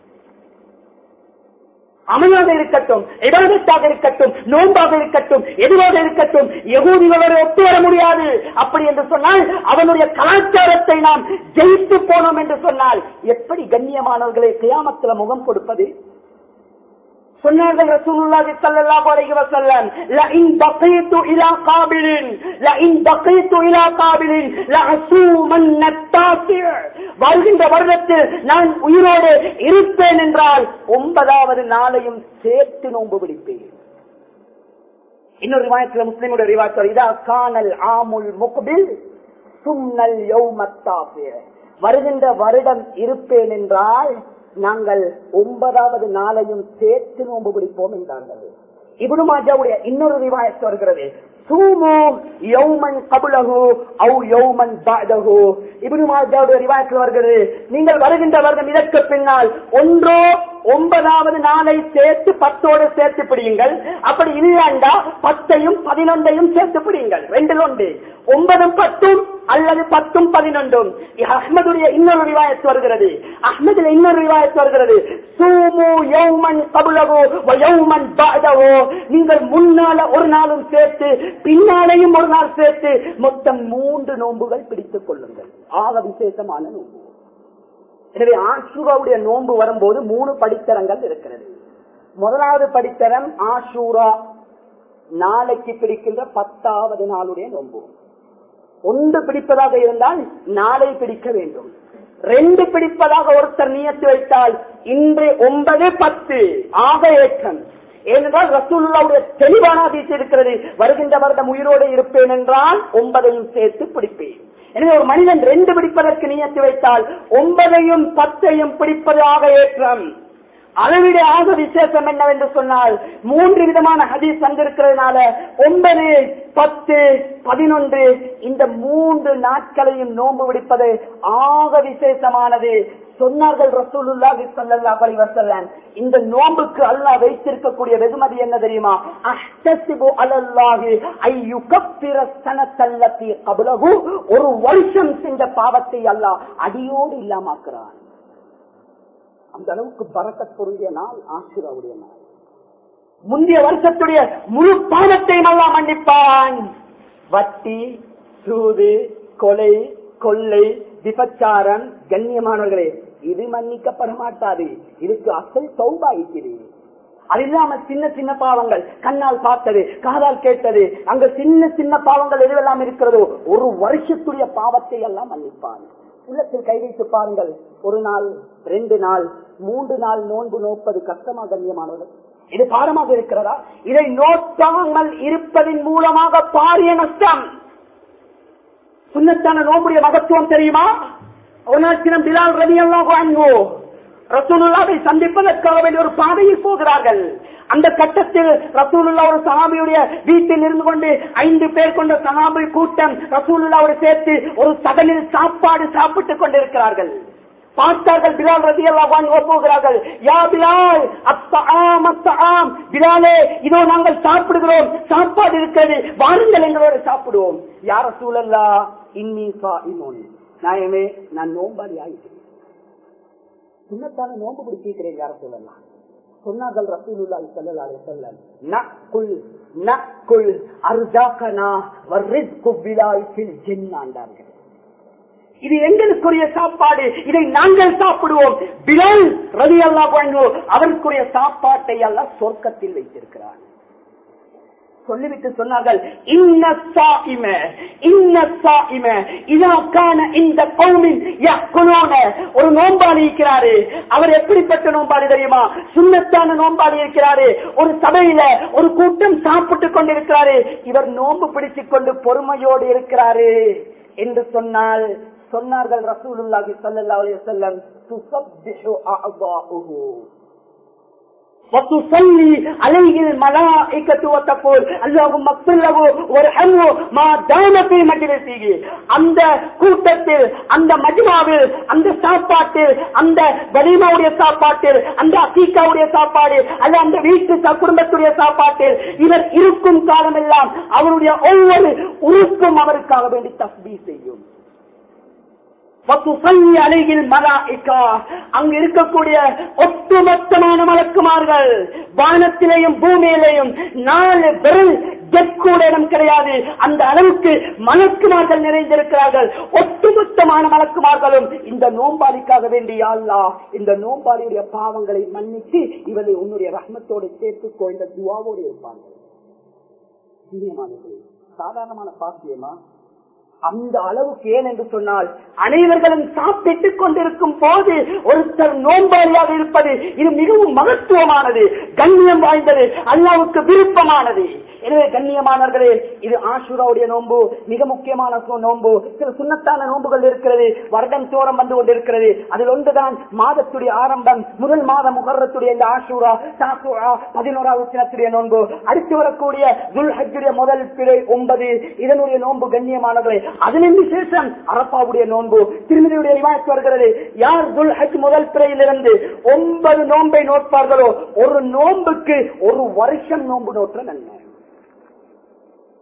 அமையாக இருக்கட்டும் இடாதத்தாக இருக்கட்டும் நோன்பாக இருக்கட்டும் எதுவாக இருக்கட்டும் எகூதிகளோடு ஒத்து வர முடியாது அப்படி என்று சொன்னால் அவனுடைய கலாச்சாரத்தை நாம் ஜெயித்து போனோம் என்று சொன்னால் எப்படி கண்ணியமானவர்களை கியாமத்தில் முகம் கொடுப்பது சொன்னார்கள் ரசூலுல்லாஹி ஸல்லல்லாஹு அலைஹி வஸல்லம் லஇன் பகைது இலா காபிலின் லஇன் பகைது இலா காபிலின் லஅசூமன் நத்தாசி வாழ்கின்ற வருடத்தில் நான் உயிரோடு இருப்பேன் என்றால் ஒன்பதாவது நாளையும் சேர்த்து நோன்பு பிடிப்பேன் இன்னொரு ரிவாயத்தில் முஸ்லிமுடைய ரிவாயத்தில் இதா கானல் ஆமுல் முக்பில் சுன்னல் யௌமத்தாஃபி வருகின்ற வருடம் இருப்பேன் என்றால் நாங்கள் ஒன்பதாவது நாளையும் சேர்த்து நோன்பு பிடிப்போம் என்றார்கள் இபுடு மாஜாவுடைய இன்னொரு ரிவாயத்து வருகிறது சூமு யௌமன் கபுலகு அவு யௌமன் பாதகு இபுடு மாஜாவுடைய ரிவாயத்தில் வருகிறது நீங்கள் வருகின்ற வருடம் இதற்கு பின்னால் ஒன்றோ ஒன்பதாவது நாளை சேர்த்து பத்தோடு சேர்த்து பிடியுங்கள் அப்படி இல்லைண்டா பத்தையும் பதினொன்றையும் சேர்த்து பிடியுங்கள் ரெண்டில் ஒன்று ஒன்பதும் பத்தும் அல்லது பத்தும் பதினொன்றும் அஹ்மதுடைய இன்னொரு ரிவாயத்து வருகிறது அஹ்மதுல இன்னொரு ரிவாயத்து வருகிறது சூமு யௌமன் கபுலவோ யௌமன் பாதவோ நீங்கள் முன்னால ஒரு நாளும் சேர்த்து பின்னாலேயும் ஒரு நாள் சேர்த்து மொத்தம் மூன்று நோன்புகள் பிடித்துக் கொள்ளுங்கள் ஆக விசேஷமான நோன்பு எனவே ஆஷூராவுடைய நோன்பு வரும்போது மூணு படித்தரங்கள் இருக்கிறது முதலாவது படித்தரம் ஆஷூரா நாளைக்கு பிடிக்கின்ற பத்தாவது நாளுடைய நோன்பு ஒன்று பிடிப்பதாக இருந்தால் நாளை பிடிக்க வேண்டும் ரெண்டு பிடிப்பதாக ஒருத்தர் நியத்து வைத்தால் இன்று ஒன்பது பத்து ஆக ஏற்றம் ஏனென்றால் ரசூலுல்லாவுடைய தெளிவான அதிர்ச்சி இருக்கிறது வருகின்ற வருடம் உயிரோடு இருப்பேன் என்றால் ஒன்பதையும் சேர்த்து பிடிப்பேன் எனவே ஒரு மனிதன் ரெண்டு பிடிப்பதற்கு நியத்து வைத்தால் ஒன்பதையும் பத்தையும் பிடிப்பதாக ஏற்றம் அளவிட ஆக விசேஷம் என்னவென்று சொன்னால் மூன்று விதமான ஹதீஸ் வந்திருக்கிறதுனால ஒன்பது பத்து பதினொன்று இந்த மூன்று நாட்களையும் நோன்பு பிடிப்பது ஆக விசேஷமானது சொன்னார்கள் ரசூலுல்லாஹி ஸல்லல்லாஹு அலைஹி வஸல்லம் இந்த நோன்புக்கு அல்லாஹ் வைத்திருக்கக்கூடிய வெகுமதி என்ன தெரியுமா அஹ்தசிபு அலல்லாஹி ஐயுகஃபிர ஸனத்தல்லதி கப்லஹு ஒரு வருஷம் செஞ்ச பாவத்தை அல்லாஹ் அடியோடு இல்லாமாக்குறான் அந்த அளவுக்கு பறக்கத் பொருந்திய நாள் ஆசிராவுடைய நாள் முந்தைய வருஷத்துடைய முழு பாவத்தையும் எல்லாம் மன்னிப்பான் வட்டி சூது கொலை கொள்ளை விபச்சாரம் கண்ணியமானவர்களே இது மன்னிக்கப்பட மாட்டாது இதுக்கு அசல் சௌபா இருக்கிறது அது இல்லாம சின்ன சின்ன பாவங்கள் கண்ணால் பார்த்தது காதால் கேட்டது அங்க சின்ன சின்ன பாவங்கள் எதுவெல்லாம் இருக்கிறதோ ஒரு வருஷத்துடைய பாவத்தை எல்லாம் மன்னிப்பான் உள்ளத்தில் கை வைத்து பாருங்கள் ஒரு நாள் ரெண்டு நாள் மூன்று நாள் நோன்பு நோப்பது கஷ்டமா கண்ணியமானவர்கள் இது பாரமாக இருக்கிறதா இதை நோக்காமல் இருப்பதன் மூலமாக பாரிய நஷ்டம் சுண்ணத்தான நோம்புடைய மகத்துவம் தெரியுமா ஒரு நாள் தினம் பிலால் ரவி எல்லாம் வாங்கோ ரசூலுல்லாவை சந்திப்பதற்காக வேண்டிய ஒரு பாதையில் போகிறார்கள் அந்த கட்டத்தில் ரசூலுல்லா ஒரு சஹாபியுடைய வீட்டில் இருந்து கொண்டு ஐந்து பேர் கொண்ட சஹாபி கூட்டம் ரசூலுல்லாவோடு சேர்த்து ஒரு சகலில் சாப்பாடு சாப்பிட்டுக் கொண்டிருக்கிறார்கள் பார்த்தார்கள் பிலால் ரதி எல்லாம் போகிறார்கள் யா பிலால் அத்தாம் அத்தாம் பிலாலே இதோ நாங்கள் சாப்பிடுகிறோம் சாப்பாடு இருக்கிறது வாருங்கள் எங்களோட சாப்பிடுவோம் யார சூழல்லா இன்னி சா இன்னொன்னு நாயமே நான் நோம்பாடி ஆகிட்டேன் சின்னத்தான நோம்பு பிடிச்சிருக்கிறேன் யார சொல்லலாம் சொன்னார்கள் ரசூலுல்லாஹி ஸல்லல்லாஹு அலைஹி வஸல்லம் நக்குல் நக்குல் அர்ஜாகனா வர்ரிஸ்கு பிலாய் ஃபில் ஜின்னாண்டார்கள் இது எங்களுக்குரிய சாப்பாடு இதை நாங்கள் சாப்பிடுவோம் பிலால் ரவி அல்லா அவருக்குரிய சாப்பாட்டை எல்லாம் சொர்க்கத்தில் வைத்திருக்கிறார் சொல்லிவிட்டு சொன்னார்கள் இன்ன சாயிம இன்ன சாயிம இதற்கான இந்த கௌமின் யக்குலூன ஒரு நோம்பாளி இருக்கிறாரு அவர் எப்படிப்பட்ட நோம்பாளி தெரியுமா சுண்ணத்தான நோம்பாளி இருக்கிறாரு ஒரு சபையில ஒரு கூட்டம் சாப்பிட்டுக் கொண்டிருக்கிறாரு இவர் நோம்பு பிடித்துக் கொண்டு பொறுமையோடு இருக்கிறாரு என்று சொன்னால் சொன்னார்கள் ரசூலுல்லாஹி ஸல்லல்லாஹு அலைஹி வஸல்லம் துஸப்பிஹு அஅதாஉஹு وتصلي عليه الملائكة وتقول اللهم اغفر له وارحمه ما دام في مجلسه அந்த கூட்டத்தில் அந்த மஜ்மாவில் அந்த சாப்பாட்டில் அந்த வலிமாவுடைய சாப்பாட்டில் அந்த அசீக்காவுடைய சாப்பாடு அல்ல அந்த வீட்டு ச- குடும்பத்துடைய சாப்பாட்டில் இவர் இருக்கும் காலமெல்லாம் அவருடைய ஒவ்வொரு உறுப்பும் அவருக்காக வேண்டி தஸ்பீ செய்யும் வத்துசல்லி அலையில் மலாயிகா அங்கு இருக்கக்கூடிய ஒட்டுமொத்தமான மலக்குமார்கள் வானத்திலேயும் பூமியிலேயும் நாலு விரல் கூட இடம் கிடையாது அந்த அளவுக்கு மலக்குமார்கள் நிறைந்திருக்கிறார்கள் ஒட்டுமொத்தமான மலக்குமார்களும் இந்த நோம்பாளிக்காக வேண்டிய அல்லாஹ் இந்த நோம்பாளியுடைய பாவங்களை மன்னித்து இவரை உன்னுடைய ரஹ்மத்தோடு சேர்த்துக்கோ இந்த துவாவோடு இருப்பார்கள் புண்ணியமானது. சாதாரணமான பாக்கியமா அந்த அளவுக்கு ஏன் என்று சொன்னால் அனைவர்களும் சாப்பிட்டுக் கொண்டிருக்கும் போது ஒருத்தர் நோம்பாளியாக இருப்பது இது மிகவும் மகத்துவமானது கண்ணியம் வாய்ந்தது அல்லாவுக்கு விருப்பமானது எனவே கண்ணியமானவர்களே இது ஆஷுராவுடைய நோன்பு மிக முக்கியமான சு- நோன்பு சில சுண்ணத்தான நோன்புகள் இருக்கிறது வருடம் தோறம் வந்து கொண்டிருக்கிறது அதில் ஒன்றுதான் மாதத்துடைய ஆரம்பம் முதல் மாதம் முகரத்துடைய இந்த ஆஷூரா தாசுரா பதினோராவது தினத்துடைய நோன்பு அடுத்து வரக்கூடிய துல் ஹஜ்ஜுடைய முதல் பிறை ஒன்பது இதனுடைய நோன்பு கண்ணியமானவர்களே அதிலும் விசேஷம் அரப்பாவுடைய நோன்பு திருமதியுடைய ரிவாயத் வருகிறது யார் துல் ஹஜ் முதல் பிறையிலிருந்து ஒன்பது நோன்பை நோட்பார்களோ ஒரு நோன்புக்கு ஒரு வருஷம் நோன்பு நோற்ற நன்மை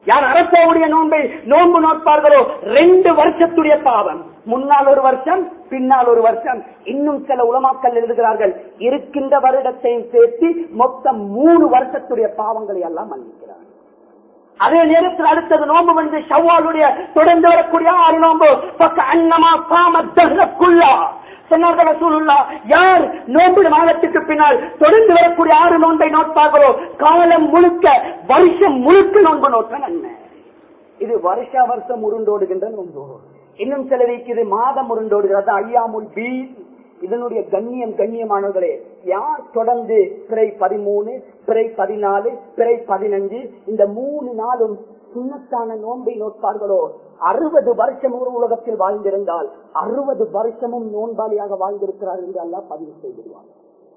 யார் அரசாவுடைய நோன்பை நோன்பு நோட்பார்களோ ரெண்டு வருஷத்துடைய பாவம் முன்னால் ஒரு வருஷம் பின்னால் ஒரு வருஷம் இன்னும் சில உலமாக்கல் எழுதுகிறார்கள் இருக்கின்ற வருடத்தையும் சேர்த்து மொத்தம் மூணு வருஷத்துடைய பாவங்களை எல்லாம் மன்னிக்கிறார் அதே நேரத்தில் அடுத்தது நோன்பு வந்து ஷவ்வாலுடைய தொடர்ந்து வரக்கூடிய ஆறு நோன்பு பக்க அன்னமா சாமத்தகுள்ளா சொன்னார்கள் ரசூலுல்லா யார் நோன்பு மாதத்துக்கு பின்னால் தொடர்ந்து வரக்கூடிய ஆறு நோன்பை நோட்பார்களோ காலம் முழுக்க வருஷம் முழுக்க நோன்பு நோட்ட நன்மை இது வருஷா வருஷம் உருண்டோடுகின்ற நோன்பு இன்னும் சிலருக்கு இது மாதம் உருண்டோடுகிறது ஐயாமுல் பீ இதனுடைய கண்ணியம் கண்ணியமானவர்களே யார் தொடர்ந்து பிறை பதிமூணு பிறை பதினாலு பிறை பதினஞ்சு இந்த மூணு நாளும் சுண்ணத்தான நோன்பை நோட்பார்களோ அறுபது வருஷம் ஒரு உலகத்தில் வாழ்ந்திருந்தால் அறுபது வருஷமும் நோன்பாளியாக வாழ்ந்திருக்கிறார் என்று எல்லாம் பதிவு செய்திருவார்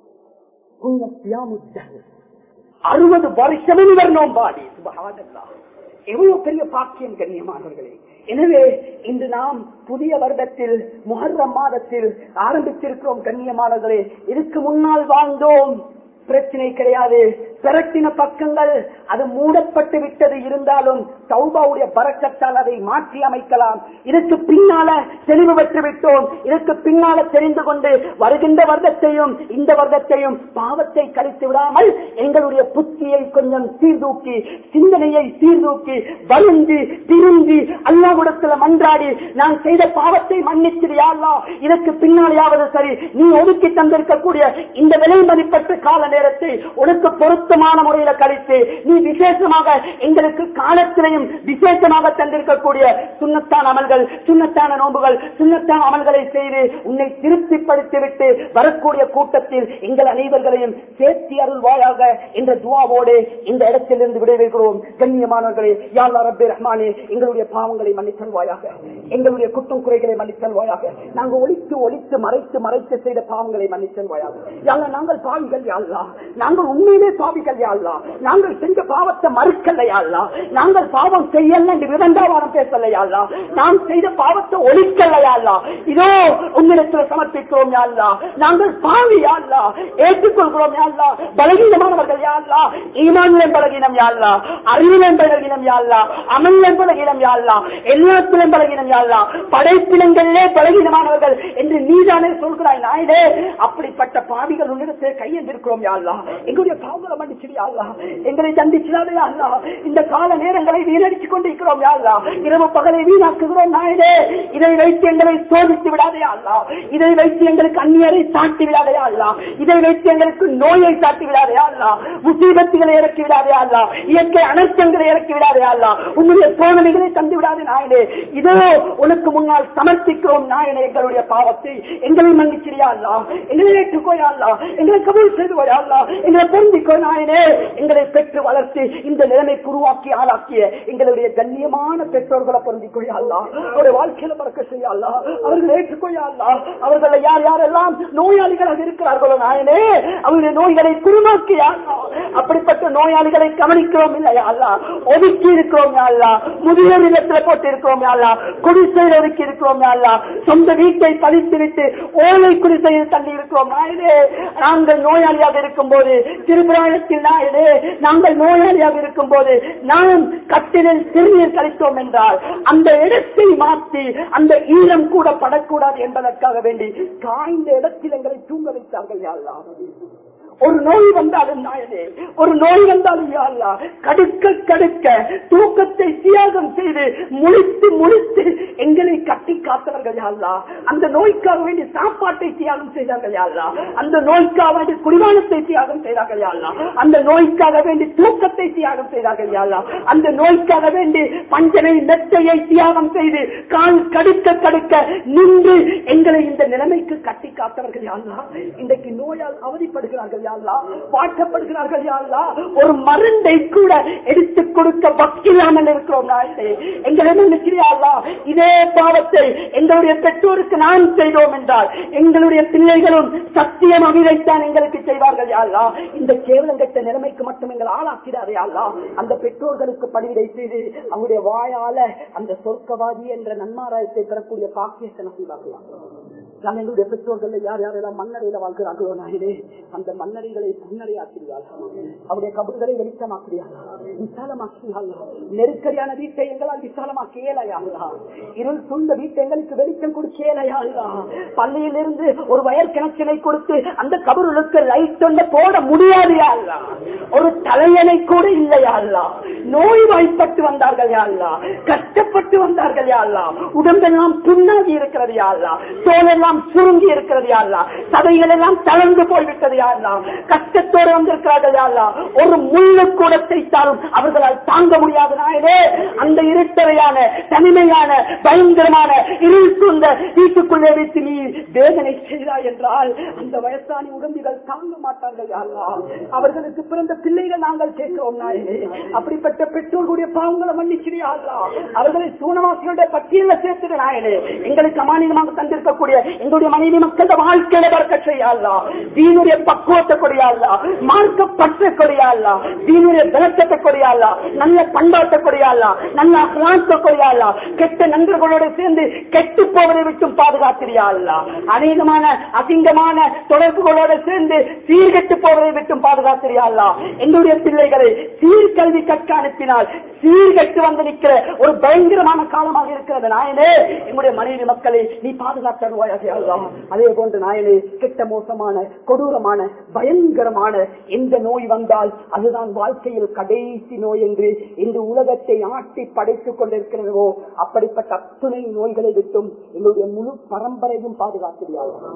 அறுபது வருஷமும் இவர் நோன்பாளி சுபஹானல்லாஹ் எவ்வளவு பெரிய பாக்கியம் கண்ணியமானவர்களே எனவே இன்று நாம் புதிய வருடத்தில் முகர்ரம் மாதத்தில் ஆரம்பித்திருக்கிறோம் கண்ணியமானவர்களே இதுக்கு முன்னால் வாழ்ந்தோம் பிரச்சனை கிடையாது பிறட்டின பக்கங்கள் அது மூடப்பட்டு விட்டது இருந்தாலும் சௌபாவுடைய பறக்கத்தால் அதை மாற்றி அமைக்கலாம் இதற்கு பின்னால தெளிவு பெற்று விட்டோம் இதற்கு பின்னால தெரிந்து கொண்டு வருகின்ற வருடத்தையும் இந்த வருடத்தையும் பாவத்தை கழித்து விடாமல் எங்களுடைய புத்தியை கொஞ்சம் சீர்தூக்கி சிந்தனையை சீர்தூக்கி வருந்தி திரும்பி அல்லாஹுடத்துல மன்றாடி நான் செய்த பாவத்தை மன்னிச்சிரியா இதற்கு பின்னாலேயாவது சரி நீ ஒதுக்கி தந்திருக்கக்கூடிய இந்த விலை மதிப்பற்ற கால நேரத்தை உனக்கு பொருத்தமான முறையில கழித்து நீ விசேஷமாக எங்களுக்கு காலத்திலையும் விசேஷமாக தந்திருக்கக்கூடிய சுண்ணத்தான அமல்கள் சுண்ணத்தான நோன்புகள் சுண்ணத்தான அமல்களை செய்து உன்னை திருப்திப்படுத்திவிட்டு வரக்கூடிய கூட்டத்தில் எங்கள் அனைவர்களையும் சேர்த்தி அருள்வாயாக என்ற துவாவோடு இந்த இடத்திலிருந்து விடைபெறுகிறோம் கண்ணியமானவர்களே யாழ்லா ரப்பே ரஹ்மானே எங்களுடைய பாவங்களை மன்னித்தல்வாயாக எங்களுடைய குற்றம் குறைகளை மன்னித்தல்வாயாக நாங்கள் ஒழித்து ஒழித்து மறைத்து மறைத்து செய்த பாவங்களை மன்னித்தல்வாயாக யாழ்லா நாங்கள் பாவிகள் யாழ்லா நாங்கள் உண்மையிலே பாவிகள் யாழ்லா நாங்கள் செஞ்ச பாவத்தை மறுக்கல யாழ்லா நாங்கள் பாவம் செய்யல என்று விரண்டாவாரம் பேசல யாழ்லா நாம் செய்த பாவத்தை ஒழிக்கல யாழ்லா இதோ உங்களிடத்தில் சமர்ப்பிக்கிறோம் யாழ்லா நாங்கள் பாவி யாழ்லா ஏற்றுக்கொள்கிறோம் யாழ்லா பலகீனமானவர்கள் யாழ்லா ஈமானிலும் பலகீனம் யாழ்லா அறிவிலும் பலகீனம் யாழ்லா அமலிலும் பலகீனம் யாழ்லா எல்லாத்திலும் பலகீனம் யாழ்லா படைப்பினங்களிலே பலகீனமானவர்கள் என்று நீதானே சொல்கிறாய் நாயுடே அப்படிப்பட்ட பாவிகள் உன்னிடத்தில் கையெழுந்திருக்கிறோம் யாழ்லா எங்களுடைய பாவங்களை மன்னிச்சிடு யாழ்லா எங்களை தண்டிச்சிடாதே யாழ்லா இந்த கால நேரங்களை வீணடித்துக் கொண்டிருக்கிறோம் யாழ்லா இரவு பகலை வீணாக்குகிறோம் நாயுடே இதை வைத்து எங்களை சோதித்து விடாதே யாழ்லா இதை வைத்து எங்களுக்கு அந்நியரை சாட்டி விடாதே யாழ்லா இதை வைத்து எங்களுக்கு நோயை சாட்டி விடாதே யாழ்லா முசீபத்துகளை இறக்கி விடாதே யாழ்லா இயற்கை அனர்த்தங்களை இறக்கி விடாதே யாழ்லா உன்னுடைய சோதனைகளை தந்து விடாதே நாயனே இதோ உனக்கு முன்னால் சமர்ப்பிக்கிறோம் நாயனே எங்களுடைய பாவத்தை எங்களை மன்னிச்சிரியா அல்லா எங்களை ஏற்றுக்கோயா அல்லா எங்களை கபூல் செய்து அல்லா எங்களை பொருந்திக்கோ நாயனே எங்களை பெற்று வளர்த்து இந்த நிலைமைக்கு உருவாக்கி ஆளாக்கிய எங்களுடைய கண்ணியமான பெற்றோர்களை பொருந்திக்கொள்ளா அல்லா அவருடைய வாழ்க்கையில பறக்க செய்ய அல்லா அவர்களை ஏற்றுக்கொள்ளா அல்லா அவர்களை யார் யாரெல்லாம் நோயாளிகளாக இருக்கிறார்களோ நாயனே அவருடைய நோய்களை குருமாக்கியா அல்லா அப்படிப்பட்ட நோயாளிகளை கவனிக்கிறோம் இல்லையா அல்லா ஒதுக்கி இருக்கிறோம் யா அல்லா முதியோர் இல்லத்துல போட்டு இருக்கிறோம் யா அல்லா குடிசையில் ஒதுக்கி இருக்கிறோம் யா அல்லா சொந்த வீட்டை பதித்து விட்டு ஓலை குடிசையில் தள்ளி இருக்கிறோம் நாயனே நாங்கள் நோயாளியாக இருக்கும் போது திருபிராயத்தில் நாயனே நாங்கள் நோயாளியாக இருக்கும் போது நாம் கட்டிலில் சிறுநீர் கழித்தோம் என்றால் அந்த இடத்தை மாற்றி அந்த ஈரம் கூட படக்கூடாது என்பதற்காக வேண்டி காய்ந்த இடத்தில் எங்களை தூங்க வைத்தார்கள் யா அல்லா ஒரு நோய் வந்தாலும் நாயனே ஒரு நோய் வந்தாலும் யா அல்லா கடுக்க கடுக்க தூக்கத்தை தியாகம் செய்து முழித்து முழித்து எங்களை கட்டி காத்தவர்கள் யா அல்லா அந்த நோய்க்காக வேண்டி சாப்பாட்டை தியாகம் செய்தார்கள் யா அல்லா அந்த நோய்க்காக வேண்டி குடிவானத்தை தியாகம் செய்தார்கள் யா அல்லா அந்த நோய்க்காக வேண்டி தூக்கத்தை தியாகம் செய்தார்கள் யா அல்லா அந்த நோய்க்காக வேண்டி பஞ்சனை மெத்தையை தியாகம் செய்து கால் கடுக்க கடுக்க நின்று எங்களை இந்த நிலைமைக்கு கட்டி காத்தவர்கள் யா அல்லா இன்றைக்கு நோயால் அவதிப்படுகிறார்கள் யா அல்லா வாட்டப்படுகிறார்கள் யா அல்லா ஒரு மருந்தை கூட எடுத்துக் கொடுக்க பக்தில்லாமல் இருக்கிறோம் நாயனே எங்களை நினைக்கிறியா அல்லா இதே பாவத்தை எங்களுடைய பெற்றோருக்கு நாம் செய்தோம் என்றால் எங்களுடைய பிள்ளைகளும் சத்தியம் அவிதைத்தான் எங்களுக்கு செய்வார்கள் யா அல்லா இந்த கேவலங்கட்ட நிலைமைக்கு மட்டும் எங்கள் ஆளாக்கிறாரே அல்லா அந்த பெற்றோர்களுக்கு பணிவிடை செய்து அவருடைய வாயால அந்த சொர்க்கவாதி என்ற நன்மாராயத்தை பெறக்கூடிய பாக்கியத்தை நம்பிவாக்கலாம் நான் எங்களுடைய பெற்றோர்கள் யார் யாரெல்லாம் மண்ணறையில வாழ்கிறார்களோ நாயனே அந்த மண் மன்னரைகளை புன்னரையாக்குறியாளா அவருடைய கபர்களை வெளிச்சமாக்குறியாளா விசாலமாக்கியாளா நெருக்கடியான வீட்டை எங்களால் விசாலமாக்க இயலையாளா இருள் சூழ்ந்த வீட்டை எங்களுக்கு வெளிச்சம் கொடுக்க இயலையாளா பள்ளியில் இருந்து ஒரு வயல் கிணற்றினை கொடுத்து அந்த கபருளுக்கு லைட் ஒன்று போட முடியாது யாழ்லா ஒரு தலையணை கூட இல்லையா அல்லா நோய் வாய்ப்பட்டு வந்தார்கள் யாழ்லா கஷ்டப்பட்டு வந்தார்கள் யாழ்லா உடம்பெல்லாம் புண்ணாகி இருக்கிறது யாழ்லா தோலெல்லாம் சுருங்கி இருக்கிறது யாழ்லா சதைகள் எல்லாம் தளர்ந்து போய்விட்டது யாழ்லா கஷ்டத்தோடு வந்திருக்கிறார்கள் யாழ்லா ஒரு முள்ளு கூட தைத்தாலும் அவர்களால் தாங்க முடியாத நாயனே அந்த இருட்டறையான தனிமையான பயங்கரமான இருள் சூழ்ந்த வீட்டுக்குள்ளே வைத்து நீ வேதனை செய்தாய் என்றால் அந்த வயசானி உடம்பிகள் தாங்க மாட்டார்கள் யாழ்லா அவர்களுக்கு பிறந்த பிள்ளைகள் நாங்கள் கேட்கிறோம் நாயனே அப்படிப்பட்ட பெற்றோர்களுடைய பாவங்களை மன்னிச்சிரியாதா அவர்களை சூனவாசிகளுடைய பட்டியல சேர்த்துடு நாயனே எங்களுக்கு அமானிதமாக தந்திருக்கக்கூடிய எங்களுடைய மனைவி மக்கள் வாழ்க்கையில பறக்க செய்யாதா தீனுடைய பக்குவத்தை கொடியாதா மார்க்க பற்ற கொடியாதா தீனுடைய பலத்தத்தை கொடியாதா நல்ல பண்பாட்டை கொடியாதா நல்ல அகலாத்த கொடியாதா கெட்ட நண்பர்களோடு சேர்ந்து கெட்டு போவதை விட்டும் பாதுகாத்திரியாதா அநேகமான அசிங்கமான தொடர்புகளோடு சேர்ந்து சீர்கெட்டு போவதை விட்டும் பாதுகாத்திரியாதா எங்களுடைய பிள்ளைகளை சீர்கல்வி கற்க அனுப்பினால் சீர்கெட்டு வந்து நிற்கிற ஒரு பயங்கரமான காலமாக இருக்கிறது நாயனே எங்களுடைய மனைவி மக்களை நீ பாதுகாத்தருவாயாக அல்லாஹ். அதே போன்று நாயனே கெட்ட மோசமான கொடூரமான பயங்கரமான எந்த நோய் வந்தால் அதுதான் வாழ்க்கையில் கடைசி நோய் என்று இந்த உலகத்தை ஆட்டி படைத்துக் கொண்டிருக்கிறதோ அப்படிப்பட்ட அத்துணை நோய்களை விட்டும் எங்களுடைய முழு பரம்பரையும் பாதுகாத்திருக்கிறார்கள்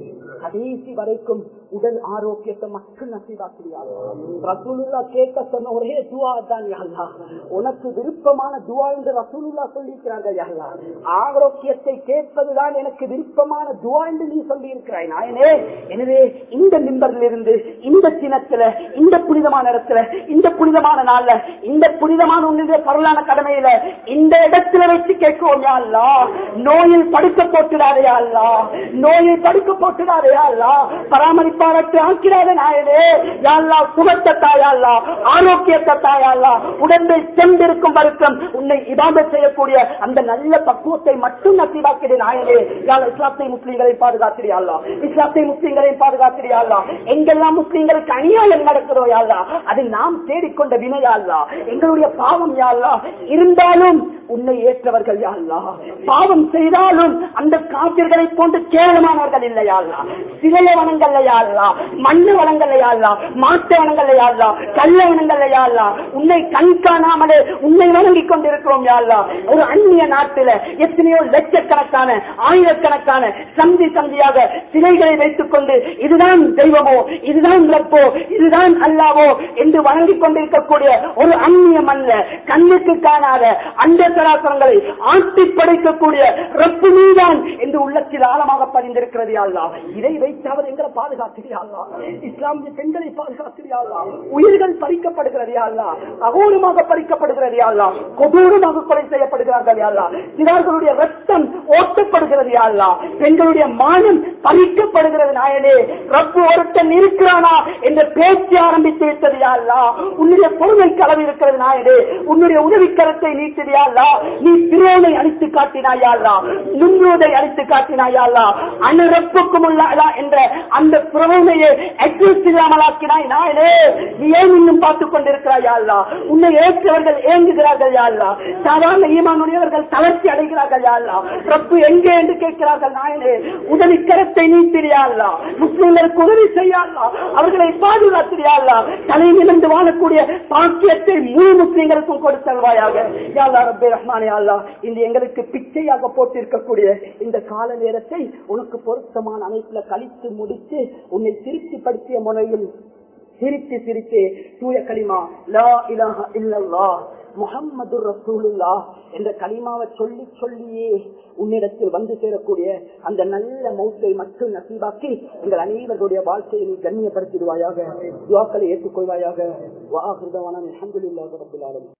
கடைசி வரைக்கும் உடல் ஆரோக்கியத்தை மட்டும் நசீவாக்கிறியார்கள் ரசூலுல்லா கேட்க சொன்ன ஒரே துவா தான் யாழ்லா உனக்கு விருப்பமான துவா என்று ரசூலுல்லா சொல்லியிருக்கிறார்கள் யாழ்லா ஆரோக்கியத்தை கேட்பதுதான் எனக்கு விருப்பமான துவா என்று நீ சொல்லி இருக்கிறாய் நாயனே எனவே இந்த நிம்பரில் இருந்து இந்த சினத்துல இந்த புனிதமான இடத்துல இந்த புனிதமான நாள்ல இந்த புனிதமான உன்னுடைய பரவலான கடமையில இந்த இடத்துல வச்சு கேட்குவோம் யாழ்லா நோயில் படுக்க போட்டுடாதே அல்லா நோயை படுக்க போட்டுடாதே அல்லா பராமரிப்பாளற்று ஆக்கிறாத நாயனே யாழ்லா சுகத்தை தாயாள்லா ஆரோக்கியத்தை தாயாள்லா உடம்பை சென்றிருக்கும் வரைக்கும் உன்னை இபாதத் செய்யக்கூடிய அந்த நல்ல பக்குவத்தை மட்டும் நசீவாக்கிடு நாயனே யாழ் இஸ்லாத்தை முஸ்லீம்களை பாதுகாத்திரியாள்லா இஸ்லாத்தை முஸ்லீம்களை பாதுகாத்திரியாள்லா எங்கெல்லாம் முஸ்லீம்களுக்கு அநியாயம் நடக்கிறதோ யாழ்லா அது நாம் தேடிக்கொண்ட வினையாள்லா எங்களுடைய பாவம் யாழ்லா இருந்தாலும் உன்னை ஏற்றவர்கள் யாழ்லா பாவம் செய்தாலும் அந்த காப்பிர்களை போன்று கேவலமானவர்கள் இல்லையாள்லா சிலைய வனங்கள்லையாள்லா மண்ணு வனங்கள்லையாள்லா மாட்டு வனங்கள்லையாள்லா கல்ல வனங்கள்லையாள்லா உன்னை கண் காணாமலே உன்னை வணங்கிக் கொண்டிருக்கிறோம் யாழ்லா ஒரு அந்நிய நாட்டில எத்தனையோ லட்சக்கணக்கான ஆயிரக்கணக்கான சந்தி சந்தியாக சிலைகளை வைத்துக் கொண்டு இதுதான் தெய்வமோ இதுதான் ரப்போ இதுதான் அல்லாவோ என்று வணங்கிக் கொண்டிருக்கக்கூடிய ஒரு அந்நிய மண்ல கண்ணுக்கு காணாத அந்த சராசரங்களை ஆட்டி படைக்கக்கூடிய ரப்பு நீதான் என்று உள்ளத்தில் ஆழமாக பதிந்திருக்கிறது யாழ்லா இதை வைத்து அவர் எங்களை பாதுகாத்திரியாள்லா இஸ்லாமிய பெண்களை பாதுகாத்திரியாள்லா உயிர்கள் பறிக்கப்படுகிறது யாழ்லா அகோரமாக பறிக்கப்படுகிறது யாழ்லா கொடூரமாக கொலை செய்யப்படுகிறார்கள் யாழ்லா சிறார்களுடைய ரத்தம் ஓட்டப்படுகிறது யாழ்லா பெண்களுடைய மானம் பறிக்கப்படுகிறது நாயனே ரப்பு ஒருத்தன் இருக்கிறானா என்ற பேச்சு ஆரம்பித்து விட்டது யாழ்லா உன்னுடைய பொறுமை களவு இருக்கிறது நாயனே உன்னுடைய உதவிக்கரத்தை நீட்டியாள்லா நீ பிரோனை அழித்து காட்டினாயாள்லா நுண்ணுவதை அழித்து காட்டினாயாள்லா அனுரப்புக்கும் உள்ளா என்ற அந்த பிரமையை அட்ரஸ் இல்லாமலாக்கினாய் நாயனே நீ ஏன் இன்னும் பார்த்துக் கொண்டிருக்கிறாயாள்லா உன்னை ஏற்றவர்கள் ஏங்குகிறார்கள் யாழ்லா சாதாரண ஈமானுடையவர்கள் தளர்ச்சி அடைகிறார்கள் யாழ்லா ரப்பு எங்கே என்று கேட்கிறார்கள் நாயனே உதவி கரத்தை நீத்திரியாள்லா முஸ்லிம்களுக்கு உதவி செய்யாள்லா அவர்களை பாதுகாத்திரியாள்லா தலை நிமிர்ந்து வாழக்கூடிய பாக்கியத்தை முழு முஸ்லிம்களுக்கும் கொடுத்தல்வாயாக யாழ்லா ரப்பே ரஹ்மானே அல்லா இந்த எங்களுக்கு பிச்சையாக போட்டிருக்கக்கூடிய இந்த கால நேரத்தை உனக்கு பொருத்தமான அமைப்புல கழித்து முடித்து உன்னை திருப்திப்படுத்திய முறையில் சிரித்து சிரித்து தூய களிமா லா இலாஹ இல்லல்லா முஹம்மது ரசூலுல்லா என்ற களிமாவை சொல்லி சொல்லியே உன்னிடத்தில் வந்து சேரக்கூடிய அந்த நல்ல மௌத்தை மட்டும் நசீபாக்கி எங்கள் அனைவர்களுடைய வாழ்க்கையை நீ கண்ணியப்படுத்திடுவாயாக துவாக்களை ஏற்றுக்கொள்வாயாக வாஹிருதவான அல்ஹம்துலில்லாஹி ரப்பில் ஆலமீன்